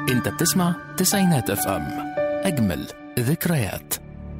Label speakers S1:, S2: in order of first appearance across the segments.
S1: انت بتسمع تسعينات اف ام اجمل ذكريات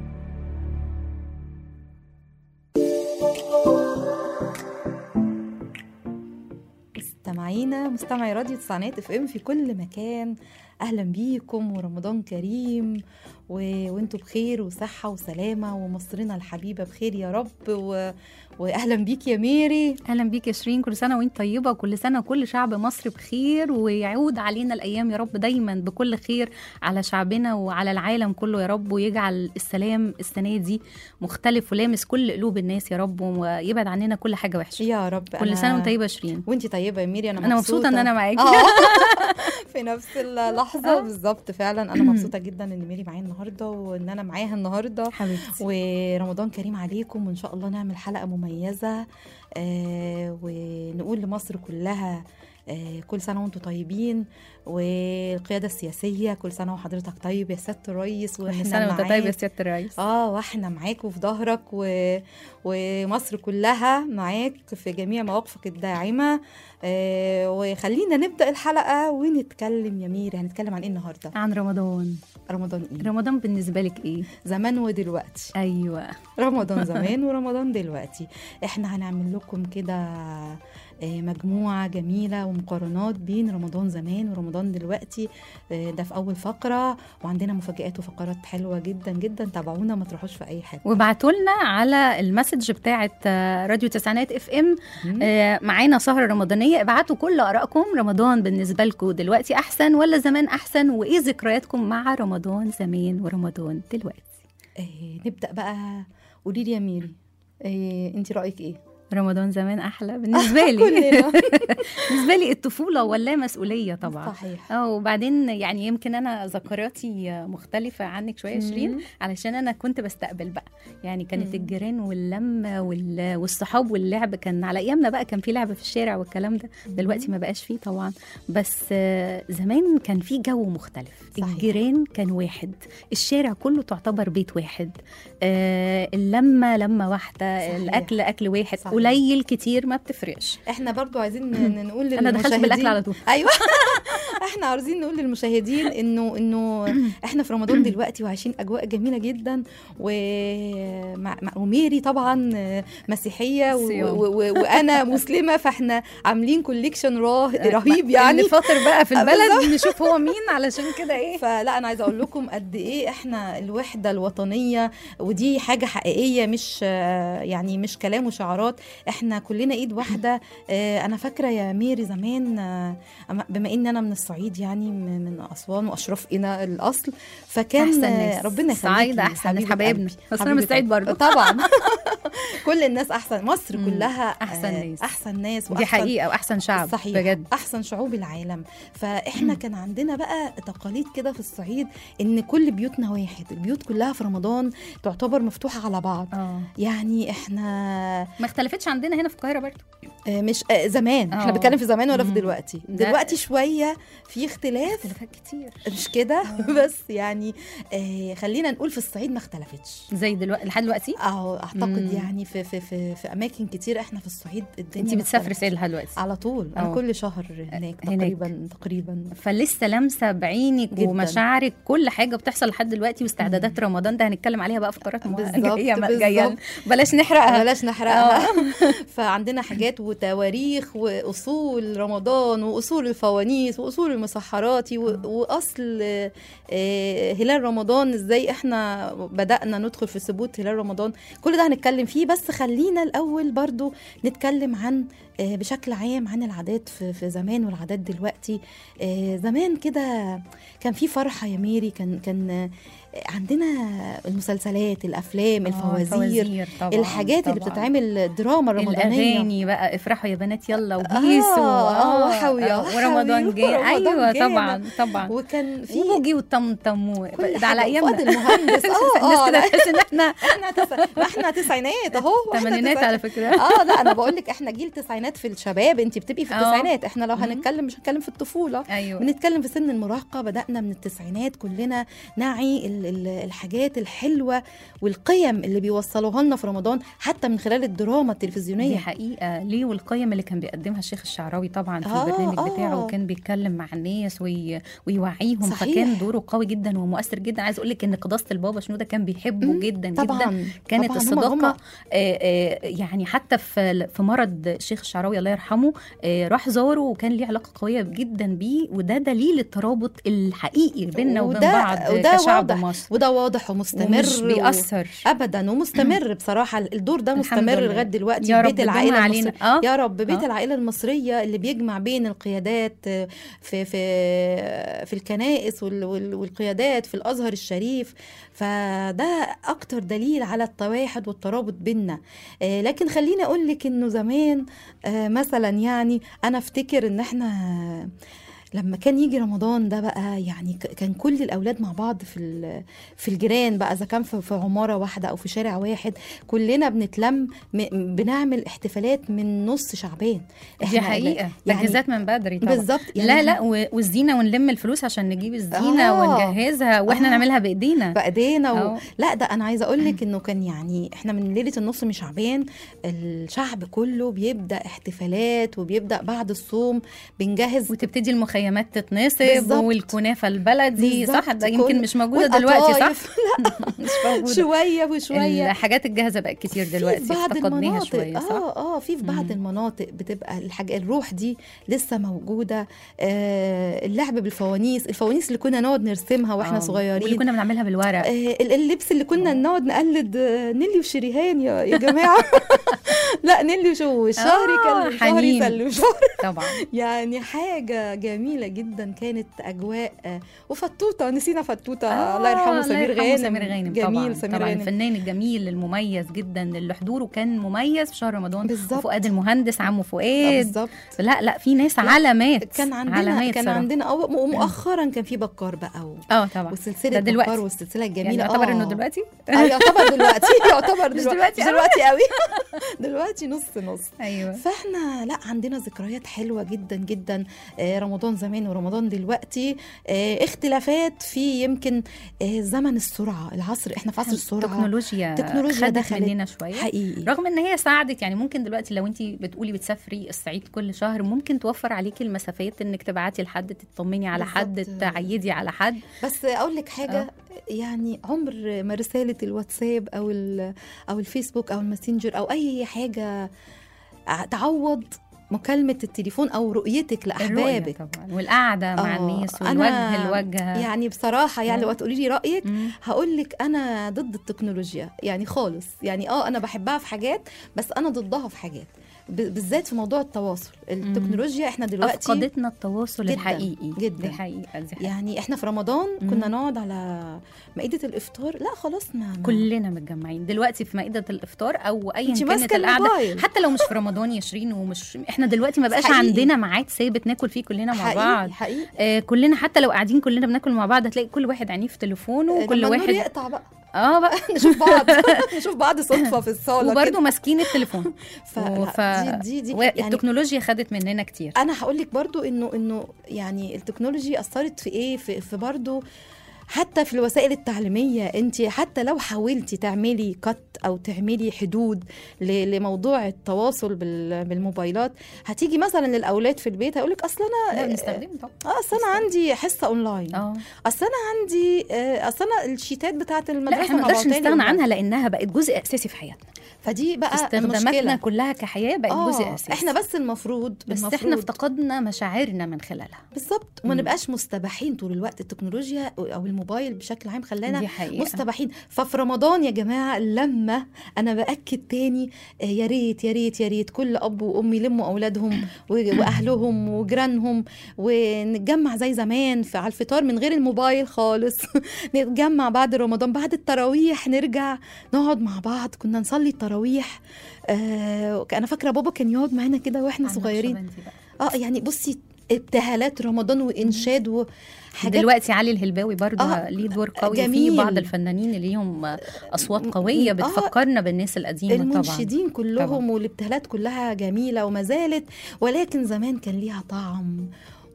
S2: مستمعينا مستمعي راديو تسعينات اف ام في كل مكان اهلا بيكم ورمضان كريم و... وانتوا بخير وصحه وسلامه ومصرنا الحبيبه بخير يا رب و... واهلا بيك يا ميري
S3: اهلا بيك يا شيرين كل سنه وانت طيبه وكل سنه كل شعب مصر بخير ويعود علينا الايام يا رب دايما بكل خير على شعبنا وعلى العالم كله يا رب ويجعل السلام السنه دي مختلف ولامس كل قلوب الناس يا رب ويبعد عننا كل حاجه وحشه
S2: يا رب
S3: كل سنه وانت طيبه يا شيرين
S2: وانت طيبه يا ميري انا
S3: انا مبسوطه ان انا معاكي
S2: آه. في نفس اللحظه
S3: آه.
S2: بالظبط فعلا انا مبسوطه جدا ان ميري معايا النهارده وان انا معاها النهارده
S3: حبيبتي
S2: ورمضان كريم عليكم وان شاء الله نعمل حلقه مميزه آه ونقول لمصر كلها آه كل سنه وانتم طيبين والقياده السياسيه كل سنه وحضرتك طيب يا سياده الرئيس
S3: كل
S2: واحنا
S3: سنه وانت
S2: معاك.
S3: طيب يا سياده الرئيس
S2: اه واحنا معاك وفي ظهرك و... ومصر كلها معاك في جميع مواقفك الداعمه آه وخلينا نبدا الحلقه ونتكلم يا ميري هنتكلم عن ايه النهارده
S3: عن رمضان
S2: رمضان ايه
S3: رمضان بالنسبه لك ايه
S2: زمان ودلوقتي
S3: ايوه
S2: رمضان زمان ورمضان دلوقتي احنا هنعمل لكم كده آه، مجموعة جميلة ومقارنات بين رمضان زمان ورمضان دلوقتي آه، ده في أول فقرة وعندنا مفاجآت وفقرات حلوة جدا جدا تابعونا ما تروحوش في أي حاجة
S3: وابعتوا لنا على المسج بتاعه آه، راديو تسعينات اف ام
S2: مم.
S3: آه، معانا سهرة رمضانية ابعتوا كل آرائكم رمضان بالنسبة لكم دلوقتي أحسن ولا زمان أحسن وإيه ذكرياتكم مع رمضان زمان ورمضان دلوقتي
S2: آه، نبدأ بقى قولي لي يا ميري آه، انت رأيك ايه؟
S3: رمضان زمان أحلى بالنسبة لي
S2: كلنا
S3: بالنسبة لي الطفولة ولا مسؤولية طبعا
S2: صحيح
S3: اه وبعدين يعني يمكن انا ذكرياتي مختلفه عنك شويه يا شيرين
S2: مم.
S3: علشان انا كنت بستقبل بقى يعني كانت
S2: مم.
S3: الجيران واللمه وال- والصحاب واللعب كان على ايامنا بقى كان في لعب في الشارع والكلام ده دلوقتي ما بقاش فيه طبعا بس آه، زمان كان في جو مختلف
S2: صحيح.
S3: الجيران كان واحد الشارع كله تعتبر بيت واحد آه، اللمه لمه واحده
S2: صحيح.
S3: الاكل اكل واحد
S2: صحيح.
S3: قليل كتير ما بتفرقش
S2: احنا برضو عايزين ن- نقول للمشاهدين
S3: انا دخلت بالاكل على طول
S2: ايوه احنا عاوزين نقول للمشاهدين انه انه احنا في رمضان دلوقتي وعايشين اجواء جميله جدا ومع مع- وميري طبعا مسيحيه و
S3: صيام.
S2: و و وانا مسلمه فاحنا عاملين كوليكشن رهيب يعني
S3: اللي فاطر بقى في
S2: آه،
S3: البلد نشوف هو مين علشان كده ايه
S2: فلا انا عايزه اقول لكم قد ايه احنا الوحده الوطنيه ودي حاجه حقيقيه مش آه، يعني مش كلام وشعارات احنا كلنا ايد واحده آه، انا فاكره يا ميري زمان آه، أما- بما ان انا من الصعيد يعني من من اسوان واشراف انا الاصل فكان
S3: احسن
S2: آه،
S3: ناس
S2: ربنا يخليكي
S3: الصعايدة احسن ناس
S2: حبيبة
S3: حبايبنا
S2: قلبي،
S3: بس انا
S2: حبيبة
S3: من الصعيد
S2: قلبي.
S3: برضه
S2: طبعا كل الناس احسن مصر
S3: مم.
S2: كلها
S3: أحسن
S2: آه،
S3: ناس.
S2: احسن ناس
S3: دي
S2: وأحسن
S3: حقيقة واحسن شعب
S2: صحيح
S3: بجد
S2: احسن شعوب العالم فاحنا كان عندنا بقى تقاليد كده في الصعيد ان كل بيوتنا واحد البيوت كلها في رمضان تعتبر مفتوحه على بعض
S3: اه
S2: يعني احنا
S3: ما اختلفتش عندنا هنا في القاهرة برضه
S2: آه، مش آه، زمان احنا
S3: آه.
S2: بنتكلم في زمان ولا في
S3: مم.
S2: دلوقتي
S3: ده-
S2: دلوقتي شويه في اختلاف
S3: اختلافات كتير
S2: مش كده بس يعني آه خلينا نقول في الصعيد ما اختلفتش
S3: زي دلوقتي لحد دلوقتي
S2: اه اعتقد
S3: مم.
S2: يعني في في في, في اماكن كتير احنا في الصعيد الدنيا
S3: انت
S2: ما
S3: بتسافري
S2: اختلفتش.
S3: فين لحد دلوقتي
S2: على طول انا
S3: آه.
S2: كل شهر هناك
S3: هناك.
S2: تقريبا تقريبا
S3: فلسه لامسه بعينك
S2: جداً.
S3: ومشاعرك كل حاجه بتحصل لحد دلوقتي واستعدادات رمضان ده هنتكلم عليها بقى في فقرات مو-
S2: بالظبط،
S3: جايه جايه
S2: بالظبط.
S3: بلاش نحرقها
S2: بلاش نحرقها فعندنا حاجات وتواريخ واصول رمضان واصول الفوانيس واصول المسحراتي و- واصل آه، هلال رمضان ازاي احنا بدانا ندخل في ثبوت هلال رمضان كل ده هنتكلم فيه بس خلينا الاول برضو نتكلم عن آه، بشكل عام عن العادات في في زمان والعادات دلوقتي آه، زمان كده كان في فرحه يا ميري كان كان آه، عندنا المسلسلات الافلام الفوازير
S3: طبعا
S2: الحاجات اللي
S3: طبعاً.
S2: بتتعمل الدراما الرمضانيه
S3: الاغاني بقى افرحوا يا بنات يلا وبيسوا
S2: آه، وحوي يا
S3: آه،
S2: وحوي
S3: ورمضان جاي
S2: ورمضان
S3: ايوه
S2: جانا.
S3: طبعا طبعا
S2: وكان في
S3: وبوجي والطمطم و-
S2: كل
S3: ده على
S2: حاجة.
S3: ايامنا
S2: وفؤاد المهندس اه
S3: الناس
S2: اه
S3: كده
S2: لا،
S3: تحس ان احنا
S2: احنا تسع... ما احنا تسعينات اهو إحنا
S3: تمانينات
S2: تسع-
S3: على فكره
S2: اه لا انا بقول لك احنا جيل تسعينات في الشباب انت بتبقي في
S3: آه.
S2: التسعينات احنا لو
S3: مم.
S2: هنتكلم مش هنتكلم في الطفوله
S3: ايوه
S2: بنتكلم في سن المراهقة بدأنا من التسعينات كلنا نعي ال- ال- الحاجات الحلوة والقيم اللي بيوصلوها لنا في رمضان حتى من خلال الدراما
S3: دي
S2: التلفزيونية
S3: حقيقة ليه والقيم اللي كان بيقدمها الشيخ الشعراوي طبعا في
S2: آه،
S3: البرنامج
S2: آه،
S3: بتاعه
S2: آه.
S3: وكان بيتكلم مع الناس وي... ويوعيهم
S2: صحيح.
S3: فكان دوره قوي جدا ومؤثر جدا عايز اقول لك ان قداسه البابا شنوده كان بيحبه
S2: مم.
S3: جدا جدا
S2: طبعا
S3: كانت
S2: طبعاً.
S3: الصداقه
S2: هم- هم-
S3: آه، آه، يعني حتى في في مرض الشيخ الشعراوي الله يرحمه آه، راح زاره وكان ليه علاقه قويه جدا بيه وده دليل الترابط الحقيقي بيننا وبين
S2: وده-
S3: بعض
S2: وده
S3: كشعب
S2: واضح.
S3: مصر
S2: وده واضح ومستمر
S3: ومش
S2: و-
S3: بيأثر
S2: ابدا ومستمر بصراحه الدور ده
S3: الحمد
S2: مستمر
S3: لله.
S2: لغايه دلوقتي
S3: يا
S2: في
S3: رب
S2: بيت
S3: دم
S2: العائله
S3: علينا
S2: المصرية
S3: اه
S2: يا رب بيت
S3: آه.
S2: العائله المصريه اللي بيجمع بين القيادات آه، في في في الكنائس وال- وال- والقيادات في الازهر الشريف فده اكتر دليل على التواحد والترابط بينا آه، لكن خليني اقول لك انه زمان آه، مثلا يعني انا افتكر ان احنا لما كان يجي رمضان ده بقى يعني ك- كان كل الاولاد مع بعض في ال- في الجيران بقى اذا كان في في عماره واحده او في شارع واحد كلنا بنتلم م- بنعمل احتفالات من نص شعبان
S3: دي حقيقه
S2: يعني
S3: تجهيزات من بدري طبعا
S2: بالظبط
S3: لا لا و- والزينه ونلم الفلوس عشان نجيب الزينه
S2: آه.
S3: ونجهزها واحنا
S2: آه.
S3: نعملها بايدينا
S2: بايدينا و...
S3: أهو.
S2: لا ده انا عايزه اقول لك انه كان يعني احنا من ليله النص من شعبان الشعب كله بيبدا احتفالات وبيبدا بعد الصوم بنجهز
S3: وتبتدي المخيمات تتنصب
S2: بالظبط.
S3: والكنافه البلدي صح
S2: بالظبط.
S3: ده يمكن
S2: كل-
S3: مش موجوده دلوقتي صح
S2: والقطايف.
S3: مش موجوده
S2: شويه وشويه
S3: الحاجات الجاهزه بقت كتير دلوقتي
S2: في بعض
S3: افتقدناها
S2: المناطق
S3: شويه صح
S2: اه اه في في بعض
S3: مم.
S2: المناطق بتبقى الحاجه الروح دي لسه موجوده آه اللعب بالفوانيس الفوانيس اللي كنا نقعد نرسمها واحنا
S3: آه.
S2: صغيرين
S3: واللي كنا بنعملها بالورق
S2: آه ال- اللبس اللي كنا نقعد نقلد آه، نيلي وشريهان يا يا جماعه لا نيلي وشو وشهري
S3: آه،
S2: كان شهري
S3: حنين.
S2: سلم شهري
S3: طبعا
S2: يعني حاجه جميله جدا كانت اجواء آه، وفتوته نسينا فتوته
S3: آه،
S2: الله يرحمه سمير
S3: الله يرحمه
S2: غانم
S3: سمير غانم
S2: جميل
S3: طبعا
S2: سمير
S3: طبعا
S2: غانم
S3: الفنان الجميل المميز جدا اللي حضوره كان مميز في شهر رمضان
S2: بالظبط
S3: وفؤاد المهندس عمو
S2: آه،
S3: فؤاد
S2: بالظبط
S3: لا لا في ناس
S2: لا،
S3: علامات
S2: كان عندنا
S3: علامات
S2: كان
S3: صراحة.
S2: عندنا أو ومؤخرا كان في بكار بقى و...
S3: اه طبعا
S2: وسلسله
S3: ده دلوقتي.
S2: بكار والسلسله الجميله
S3: يعني يعتبر
S2: آه.
S3: انه دلوقتي
S2: آه يعتبر دلوقتي يعتبر
S3: مش
S2: دلوقتي
S3: دلوقتي
S2: مش
S3: أوي.
S2: دلوقتي قوي دلوقتي نص نص
S3: ايوه
S2: فاحنا لا عندنا ذكريات حلوه جدا جدا آه رمضان زمان ورمضان دلوقتي آه اختلافات في يمكن آه زمن السرعه العصر احنا في عصر السرعه
S3: التكنولوجيا
S2: التكنولوجيا
S3: خدت
S2: دخلت.
S3: مننا شويه
S2: حقيقي
S3: رغم ان هي ساعدت يعني ممكن دلوقتي لو انت بتقولي بتسافري الصعيد كل شهر ممكن توفر عليكي المسافات انك تبعتي لحد تطمني على حد
S2: بالظبط.
S3: تعيدي على حد
S2: بس اقول لك حاجه
S3: آه.
S2: يعني عمر ما رساله الواتساب او ال- او الفيسبوك او الماسنجر او اي حاجه ع- تعوض مكالمه التليفون او رؤيتك
S3: الرؤية
S2: لاحبابك
S3: طبعا والقعده مع
S2: آه،
S3: الناس
S2: أنا
S3: والوجه الوجه
S2: يعني بصراحه يعني لو
S3: آه.
S2: تقولي لي رايك
S3: مم.
S2: هقول لك انا ضد التكنولوجيا يعني خالص يعني اه انا بحبها في حاجات بس انا ضدها في حاجات ب- بالذات في موضوع التواصل التكنولوجيا احنا دلوقتي
S3: افقدتنا التواصل
S2: جداً،
S3: الحقيقي
S2: جداً.
S3: دي حقيقه دي حقيقة.
S2: يعني احنا في رمضان
S3: مم.
S2: كنا نقعد على مائده الافطار لا خلاص ما ما-
S3: كلنا متجمعين دلوقتي في مائده الافطار او ايا
S2: انت
S3: كانت
S2: ماسكه
S3: القعده
S2: الموبايل
S3: حتى لو مش في رمضان يا شيرين ومش احنا دلوقتي ما بقاش
S2: حقيقي.
S3: عندنا ميعاد ثابت ناكل فيه كلنا مع بعض
S2: حقيقي حقيقي
S3: آه كلنا حتى لو قاعدين كلنا بناكل مع بعض هتلاقي كل واحد عينيه في تليفونه وكل
S2: لما النور
S3: واحد
S2: يقطع بقى
S3: اه بقى
S2: نشوف بعض نشوف بعض صدفه في الصاله
S3: وبرده
S2: كده.
S3: ماسكين التليفون
S2: فلا،
S3: وف...
S2: دي دي, دي يعني
S3: التكنولوجيا خدت مننا كتير
S2: انا هقول لك برضو انه انه يعني التكنولوجي اثرت في ايه في, في برضو حتى في الوسائل التعليميه انت حتى لو حاولتي تعملي كت او تعملي حدود ل- لموضوع التواصل بال- بالموبايلات هتيجي مثلا للاولاد في البيت هيقول لك اصل
S3: لا
S2: انا
S3: بنستخدمه طبعا
S2: اه اصل انا عندي حصه اونلاين
S3: اه
S2: اصل انا عندي آه، اصل انا الشيتات بتاعت
S3: لا
S2: المدرسه
S3: احنا ما نقدرش
S2: مبعوتة لي
S3: نستغنى
S2: أونلاين.
S3: عنها لانها بقت جزء اساسي في حياتنا
S2: فدي بقى
S3: استخداماتنا
S2: المشكله
S3: كلها كحياه بقت
S2: آه،
S3: جزء اساسي
S2: احنا بس المفروض
S3: بس
S2: المفروض
S3: احنا افتقدنا مشاعرنا من خلالها
S2: بالظبط وما
S3: مم.
S2: نبقاش مستباحين طول الوقت التكنولوجيا او الموبايل بشكل عام خلانا
S3: دي حقيقه
S2: مستباحين ففي رمضان يا جماعه لما انا باكد تاني آه، يا ريت يا ريت يا ريت كل اب وام يلموا اولادهم و- واهلهم وجيرانهم ونتجمع زي زمان في على الفطار من غير الموبايل خالص نتجمع بعد رمضان بعد التراويح نرجع نقعد مع بعض كنا نصلي التراويح آه انا فاكره بابا كان يقعد معانا كده واحنا
S3: عندك
S2: صغيرين
S3: شبنتي بقى.
S2: اه يعني بصي ابتهالات رمضان وانشاد وحاجات
S3: دلوقتي علي الهلباوي برضه
S2: آه،
S3: ليه دور قوي
S2: جميل.
S3: في بعض الفنانين اللي ليهم اصوات قويه
S2: آه،
S3: بتفكرنا بالناس القديمه طبعا
S2: المنشدين كلهم
S3: طبعاً.
S2: والابتهالات كلها جميله وما زالت ولكن زمان كان ليها طعم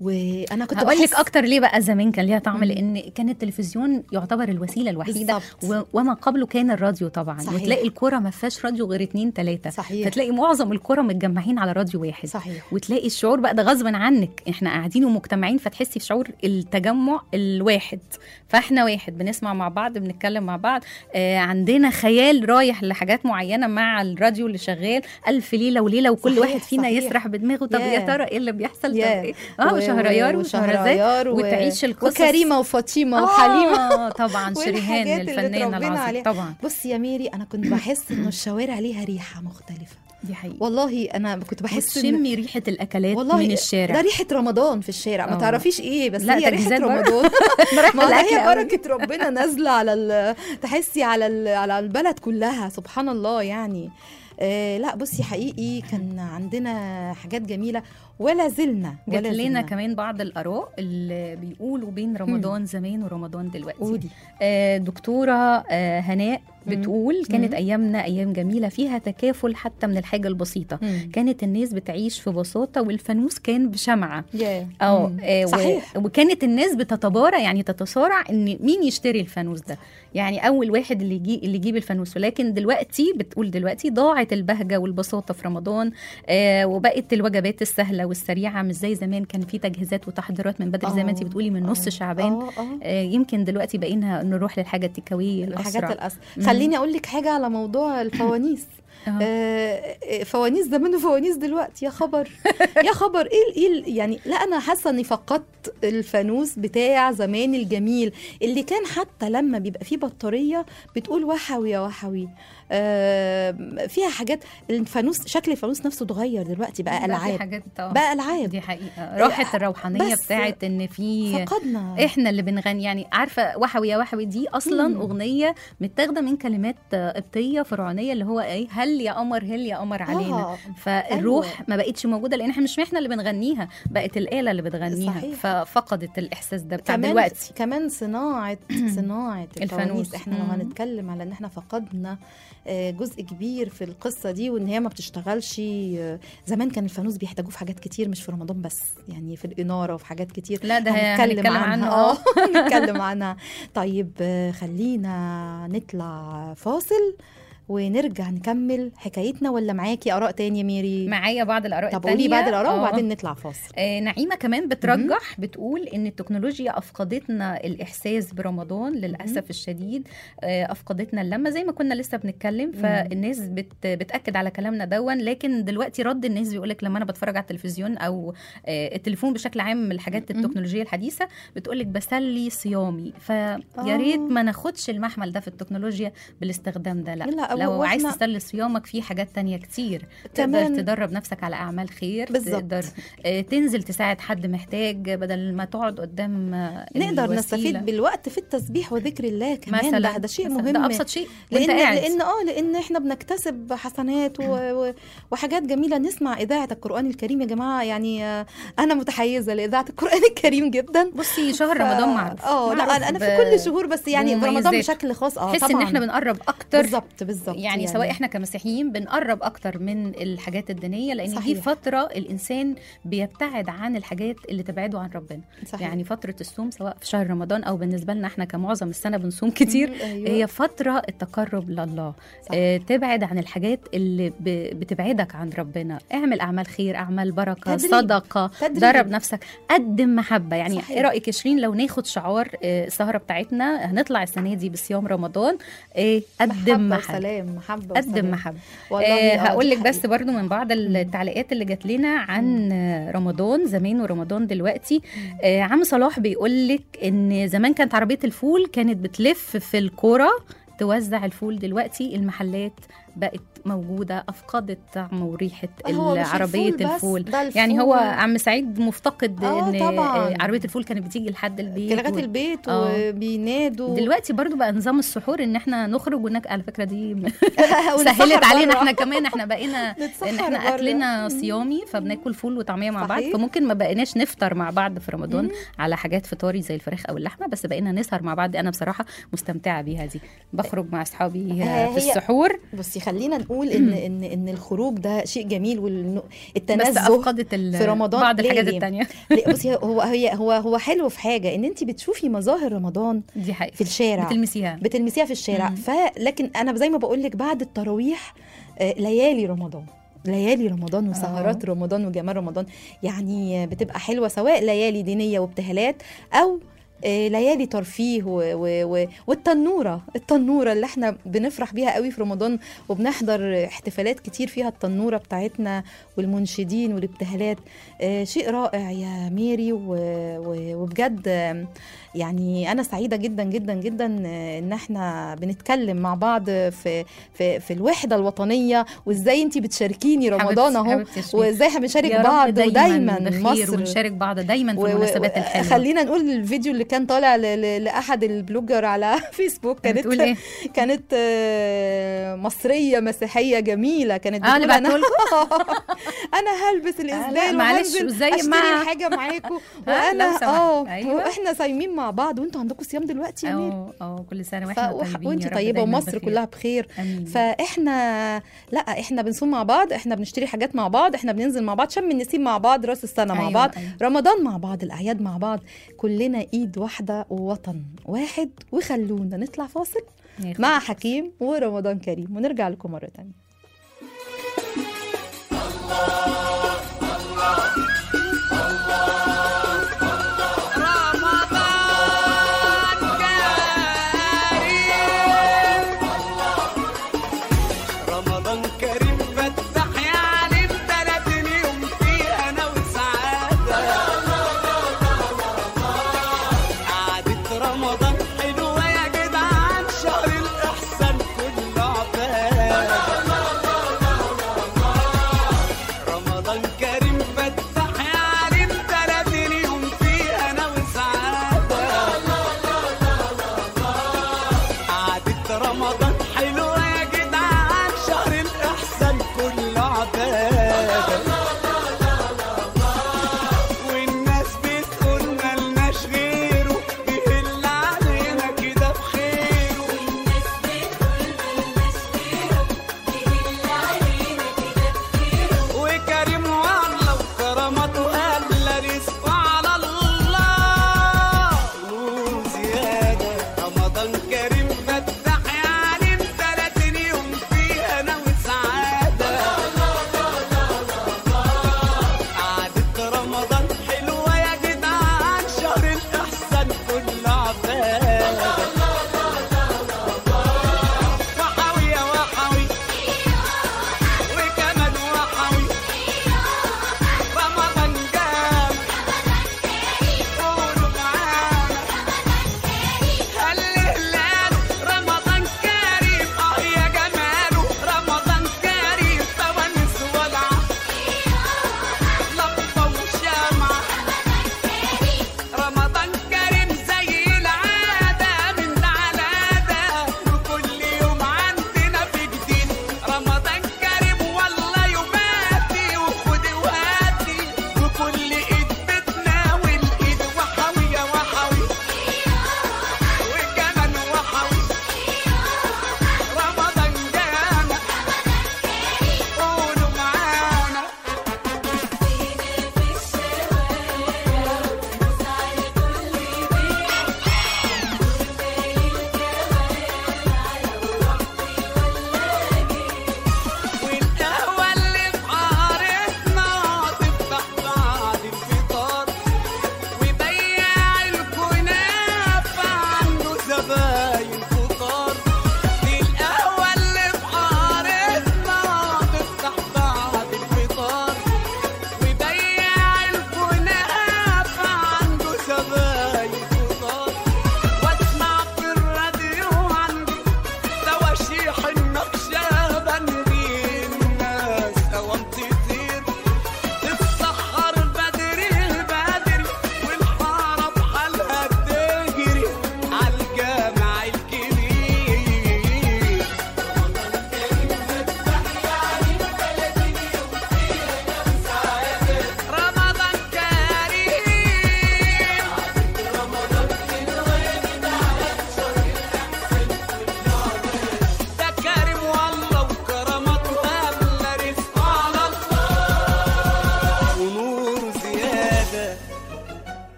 S2: وانا كنت
S3: هقول لك
S2: بحس
S3: اكتر ليه بقى زمان كان ليها طعم
S2: مم.
S3: لان كان التلفزيون يعتبر الوسيله الوحيده
S2: بالظبط.
S3: و- وما قبله كان الراديو طبعا
S2: صحيح.
S3: وتلاقي الكوره ما فيهاش راديو غير اتنين تلاته
S2: صحيح
S3: فتلاقي معظم الكوره متجمعين على راديو واحد
S2: صحيح
S3: وتلاقي الشعور بقى ده غصبا عنك احنا قاعدين ومجتمعين فتحسي في شعور التجمع الواحد فاحنا واحد بنسمع مع بعض بنتكلم مع بعض آه عندنا خيال رايح لحاجات معينه مع الراديو اللي شغال الف ليله وليله وكل
S2: صحيح،
S3: واحد فينا
S2: صحيح.
S3: يسرح بدماغه طب يا
S2: ياه.
S3: ترى ايه اللي بيحصل طب
S2: ياه.
S3: ايه اه وشهريار وشهرزاد
S2: وشهريار و...
S3: وتعيش القصص
S2: وكريمه وفاطمه وحليمه
S3: اه طبعا شريهان
S2: والحاجات اللي
S3: الفنانه
S2: اتربينا
S3: العظيمه
S2: عليها.
S3: طبعا
S2: بصي يا ميري انا كنت بحس انه الشوارع ليها ريحه مختلفه
S3: دي حقيقه
S2: والله انا كنت بحس ان
S3: تشمي ريحه الاكلات
S2: والله
S3: من
S2: ده
S3: الشارع
S2: ريحه رمضان في الشارع ما
S3: آه.
S2: تعرفيش ايه بس
S3: لا،
S2: هي ريحه
S3: تجهيزات برضه.
S2: رمضان ما ده
S3: الأكل
S2: هي
S3: أوي.
S2: بركه ربنا نازله على ال- تحسي على ال- على البلد كلها سبحان الله يعني آه لا بصي حقيقي كان عندنا حاجات جميله ولا زلنا
S3: جات
S2: ولا
S3: لنا
S2: زلنا.
S3: كمان بعض الاراء اللي بيقولوا بين رمضان زمان ورمضان دلوقتي
S2: قولي
S3: آه، دكتوره آه، هناء
S2: مم.
S3: بتقول كانت
S2: مم.
S3: ايامنا ايام جميله فيها تكافل حتى من الحاجه البسيطه كانت الناس بتعيش في بساطه والفانوس كان بشمعه
S2: يا
S3: اه
S2: مم.
S3: آه، و-
S2: صحيح
S3: وكانت الناس بتتبارى يعني تتصارع ان مين يشتري الفانوس ده يعني اول واحد اللي يجي اللي يجيب الفانوس ولكن دلوقتي بتقول دلوقتي ضاعت البهجه والبساطه في رمضان آه وبقت الوجبات السهله والسريعه مش زي زمان كان في تجهيزات وتحضيرات من بدري زي ما انت
S2: آه،
S3: بتقولي من نص
S2: آه،
S3: شعبان
S2: اه اه
S3: آه يمكن دلوقتي بقينا نروح للحاجه التكاويه
S2: الحاجات
S3: الاسرع
S2: الأس...
S3: مم.
S2: خليني اقول لك حاجه على موضوع الفوانيس
S3: آه.
S2: آه، فوانيس زمان وفوانيس دلوقتي يا خبر يا خبر ايه ال- ايه ال- يعني لا انا حاسه اني فقدت الفانوس بتاع زمان الجميل اللي كان حتى لما بيبقى فيه بطاريه بتقول وحوي يا وحوي آه، فيها حاجات الفانوس شكل الفانوس نفسه اتغير دلوقتي بقى
S3: في
S2: العاب
S3: حاجات آه.
S2: بقى العاب
S3: دي حقيقه راحت الروحانيه
S2: بس
S3: بتاعت ان في
S2: فقدنا
S3: احنا اللي بنغني يعني عارفه وحوي يا وحوي دي اصلا
S2: مم.
S3: اغنيه متاخده من كلمات آه، قبطيه فرعونيه اللي هو ايه هل يا قمر هل يا قمر علينا
S2: آه.
S3: فالروح
S2: أيوة.
S3: ما بقتش موجوده لان احنا مش احنا اللي بنغنيها بقت الاله اللي بتغنيها
S2: صحيح.
S3: ففقدت الاحساس ده بتاع
S2: كمان
S3: دلوقتي
S2: كمان صناعه صناعه
S3: الفانوس.
S2: الفانوس احنا لو
S3: مم.
S2: هنتكلم على ان احنا فقدنا آه، جزء كبير في القصه دي وان هي ما بتشتغلش آه، زمان كان الفانوس بيحتاجوه في حاجات كتير مش في رمضان بس يعني في الاناره وفي حاجات كتير
S3: لا ده
S2: هنتكلم
S3: هنتكلم
S2: عنها
S3: عنه
S2: اه
S3: اه
S2: نتكلم عنها طيب آه، خلينا نطلع فاصل ونرجع نكمل حكايتنا ولا معاكي اراء تاني يا ميري
S3: معايا بعض الاراء
S2: طب
S3: التانية
S2: قولي بعد الاراء
S3: آه.
S2: وبعدين نطلع فاصل
S3: آه نعيمه كمان بترجح بتقول ان التكنولوجيا افقدتنا الاحساس برمضان للاسف الشديد آه افقدتنا اللمه زي ما كنا لسه بنتكلم فالناس بت بتاكد على كلامنا دون لكن دلوقتي رد الناس بيقولك لما انا بتفرج على التلفزيون او آه التليفون بشكل عام من الحاجات
S2: مم.
S3: التكنولوجيه الحديثه بتقولك بسلي صيامي فيا
S2: آه.
S3: ريت ما ناخدش المحمل ده في التكنولوجيا بالاستخدام ده لا,
S2: لا،
S3: لو
S2: هو
S3: عايز
S2: إحنا-
S3: تسلي صيامك في حاجات تانية كتير تقدر
S2: كمان-
S3: تدرب نفسك على اعمال خير
S2: بالظبط.
S3: تقدر آه، تنزل تساعد حد محتاج بدل ما تقعد قدام آه،
S2: نقدر
S3: الوسيلة.
S2: نستفيد بالوقت في التسبيح وذكر الله كمان
S3: مثلا
S2: ده, ده شيء
S3: مثلاً.
S2: مهم
S3: ده ابسط شيء وانت
S2: لان
S3: قاعد
S2: لان اه لان احنا بنكتسب حسنات و... و... وحاجات جميله نسمع اذاعه القران الكريم يا جماعه يعني آه، انا متحيزه لاذاعه القران الكريم جدا
S3: بصي شهر
S2: ف-
S3: رمضان معروف
S2: اه لا
S3: معروف
S2: انا, أنا
S3: ب-
S2: في كل الشهور بس يعني في رمضان
S3: بمميزاته.
S2: بشكل خاص اه
S3: تحس
S2: طبعا
S3: ان احنا بنقرب اكتر
S2: بالظبط بالظبط
S3: يعني, سواء احنا كمسيحيين بنقرب اكتر من الحاجات الدينيه لان
S2: صحيح.
S3: دي فتره الانسان بيبتعد عن الحاجات اللي تبعده عن ربنا
S2: صحيح.
S3: يعني فتره الصوم سواء في شهر رمضان او بالنسبه لنا احنا كمعظم السنه بنصوم كتير
S2: مم، أيوة.
S3: هي فترة التقرب لله
S2: صح.
S3: آه تبعد عن الحاجات اللي ب- بتبعدك عن ربنا اعمل أعمال خير أعمال بركة
S2: تدريب.
S3: صدقة
S2: تدريب.
S3: درب نفسك قدم محبة يعني
S2: صحيح.
S3: ايه رأيك يا شيرين لو ناخد شعار آه، السهرة بتاعتنا هنطلع السنة دي بصيام رمضان ايه قدم
S2: محبه
S3: محبة
S2: وسلام محبه
S3: قدم
S2: وسلام.
S3: محبة
S2: والله
S3: آه
S2: آه،
S3: هقول
S2: دي
S3: لك بس
S2: حقيقة.
S3: برضو من بعض التعليقات اللي جات لنا عن آه، رمضان زمان ورمضان دلوقتي آه عم صلاح بيقول لك ان زمان كانت عربيه الفول كانت بتلف في الكوره توزع الفول دلوقتي المحلات بقت موجوده افقدت طعم وريحه
S2: هو مش
S3: عربيه
S2: الفول بس،
S3: الفول
S2: ده
S3: يعني هو
S2: الفول.
S3: عم سعيد مفتقد
S2: آه،
S3: ان
S2: طبعاً.
S3: آه، عربيه الفول كانت بتيجي لحد البيت
S2: لغايه
S3: و-
S2: البيت
S3: آه.
S2: وبينادوا
S3: دلوقتي برضو بقى نظام السحور ان احنا نخرج ونك على فكره دي
S2: ونتسحر
S3: سهلت علينا
S2: برا.
S3: احنا كمان احنا بقينا
S2: نتسحر
S3: ان احنا
S2: برا.
S3: اكلنا صيامي فبناكل فول وطعميه مع بعض
S2: صحيح.
S3: فممكن ما بقيناش نفطر مع بعض في رمضان
S2: مم.
S3: على حاجات فطاري زي الفراخ او اللحمه بس بقينا نسهر مع بعض انا بصراحه مستمتعه بيها دي بخرج مع اصحابي
S2: آه،
S3: في
S2: هي-
S3: السحور
S2: بصي خلينا نقول ان ان ان الخروج ده شيء جميل
S3: بس
S2: والتنزه
S3: افقدت ال-
S2: في رمضان
S3: بعض
S2: ليه
S3: الحاجات
S2: ليه؟
S3: التانية
S2: ليه، بصي هو هي هو هو حلو في حاجه ان انت بتشوفي مظاهر رمضان
S3: دي حقيقة
S2: في الشارع
S3: بتلمسيها
S2: بتلمسيها في الشارع
S3: مم.
S2: فلكن انا زي ما بقول لك بعد التراويح آه، ليالي رمضان ليالي رمضان وسهرات رمضان وجمال رمضان يعني بتبقى حلوه سواء ليالي دينيه وابتهالات او آه، ليالي ترفيه و و و والتنوره التنوره اللي احنا بنفرح بيها قوي في رمضان وبنحضر احتفالات كتير فيها التنوره بتاعتنا والمنشدين والابتهالات آه، شيء رائع يا ميري و- و- وبجد آم، يعني انا سعيده جدا جدا جدا آه، ان احنا بنتكلم مع بعض في في في الوحده الوطنيه وازاي انت بتشاركيني رمضان
S3: حبيبتي-
S2: اهو
S3: حبيبتي شيرين.
S2: وازاي احنا بنشارك
S3: يا رب
S2: بعض
S3: دايما
S2: ودايما
S3: بخير
S2: مصر
S3: ونشارك بعض دايما في
S2: و- و-
S3: المناسبات
S2: و-
S3: الحلوه
S2: خلينا نقول الفيديو اللي كان طالع ل- ل- لاحد البلوجر على فيسبوك كانت
S3: بتقول ايه؟
S2: كانت آه، مصريه مسيحيه جميله كانت
S3: اه اللي
S2: بتقول انا
S3: بعتهولكوا
S2: انا هلبس الاسدال
S3: معلش،
S2: وهنزل
S3: وزي
S2: اشتري
S3: ما-
S2: حاجه معاكم
S3: ها، لو
S2: وانا
S3: سمحت.
S2: اه
S3: أيوة.
S2: واحنا صايمين مع بعض وانتوا عندكم صيام دلوقتي يا ميري
S3: اه اه كل سنه
S2: ف...
S3: واحنا
S2: وح-
S3: طيبين
S2: وانت
S3: يا رب
S2: طيبه
S3: دايماً
S2: ومصر
S3: بخير.
S2: كلها بخير
S3: امين
S2: فاحنا لا احنا بنصوم مع بعض احنا بنشتري حاجات مع بعض احنا بننزل مع بعض شم النسيم مع بعض راس السنه مع
S3: أيوة،
S2: بعض
S3: أيوة.
S2: رمضان مع بعض الاعياد مع بعض كلنا ايد واحده ووطن واحد وخلونا نطلع فاصل
S3: يا
S2: مع حكيم ورمضان كريم ونرجع لكم مره تانية
S4: رمضان كريم فتح يا علي البلد اليوم فيه انا وسعاده قعدة رمضان حلوه يا جدعان شهر الاحسان كله عباد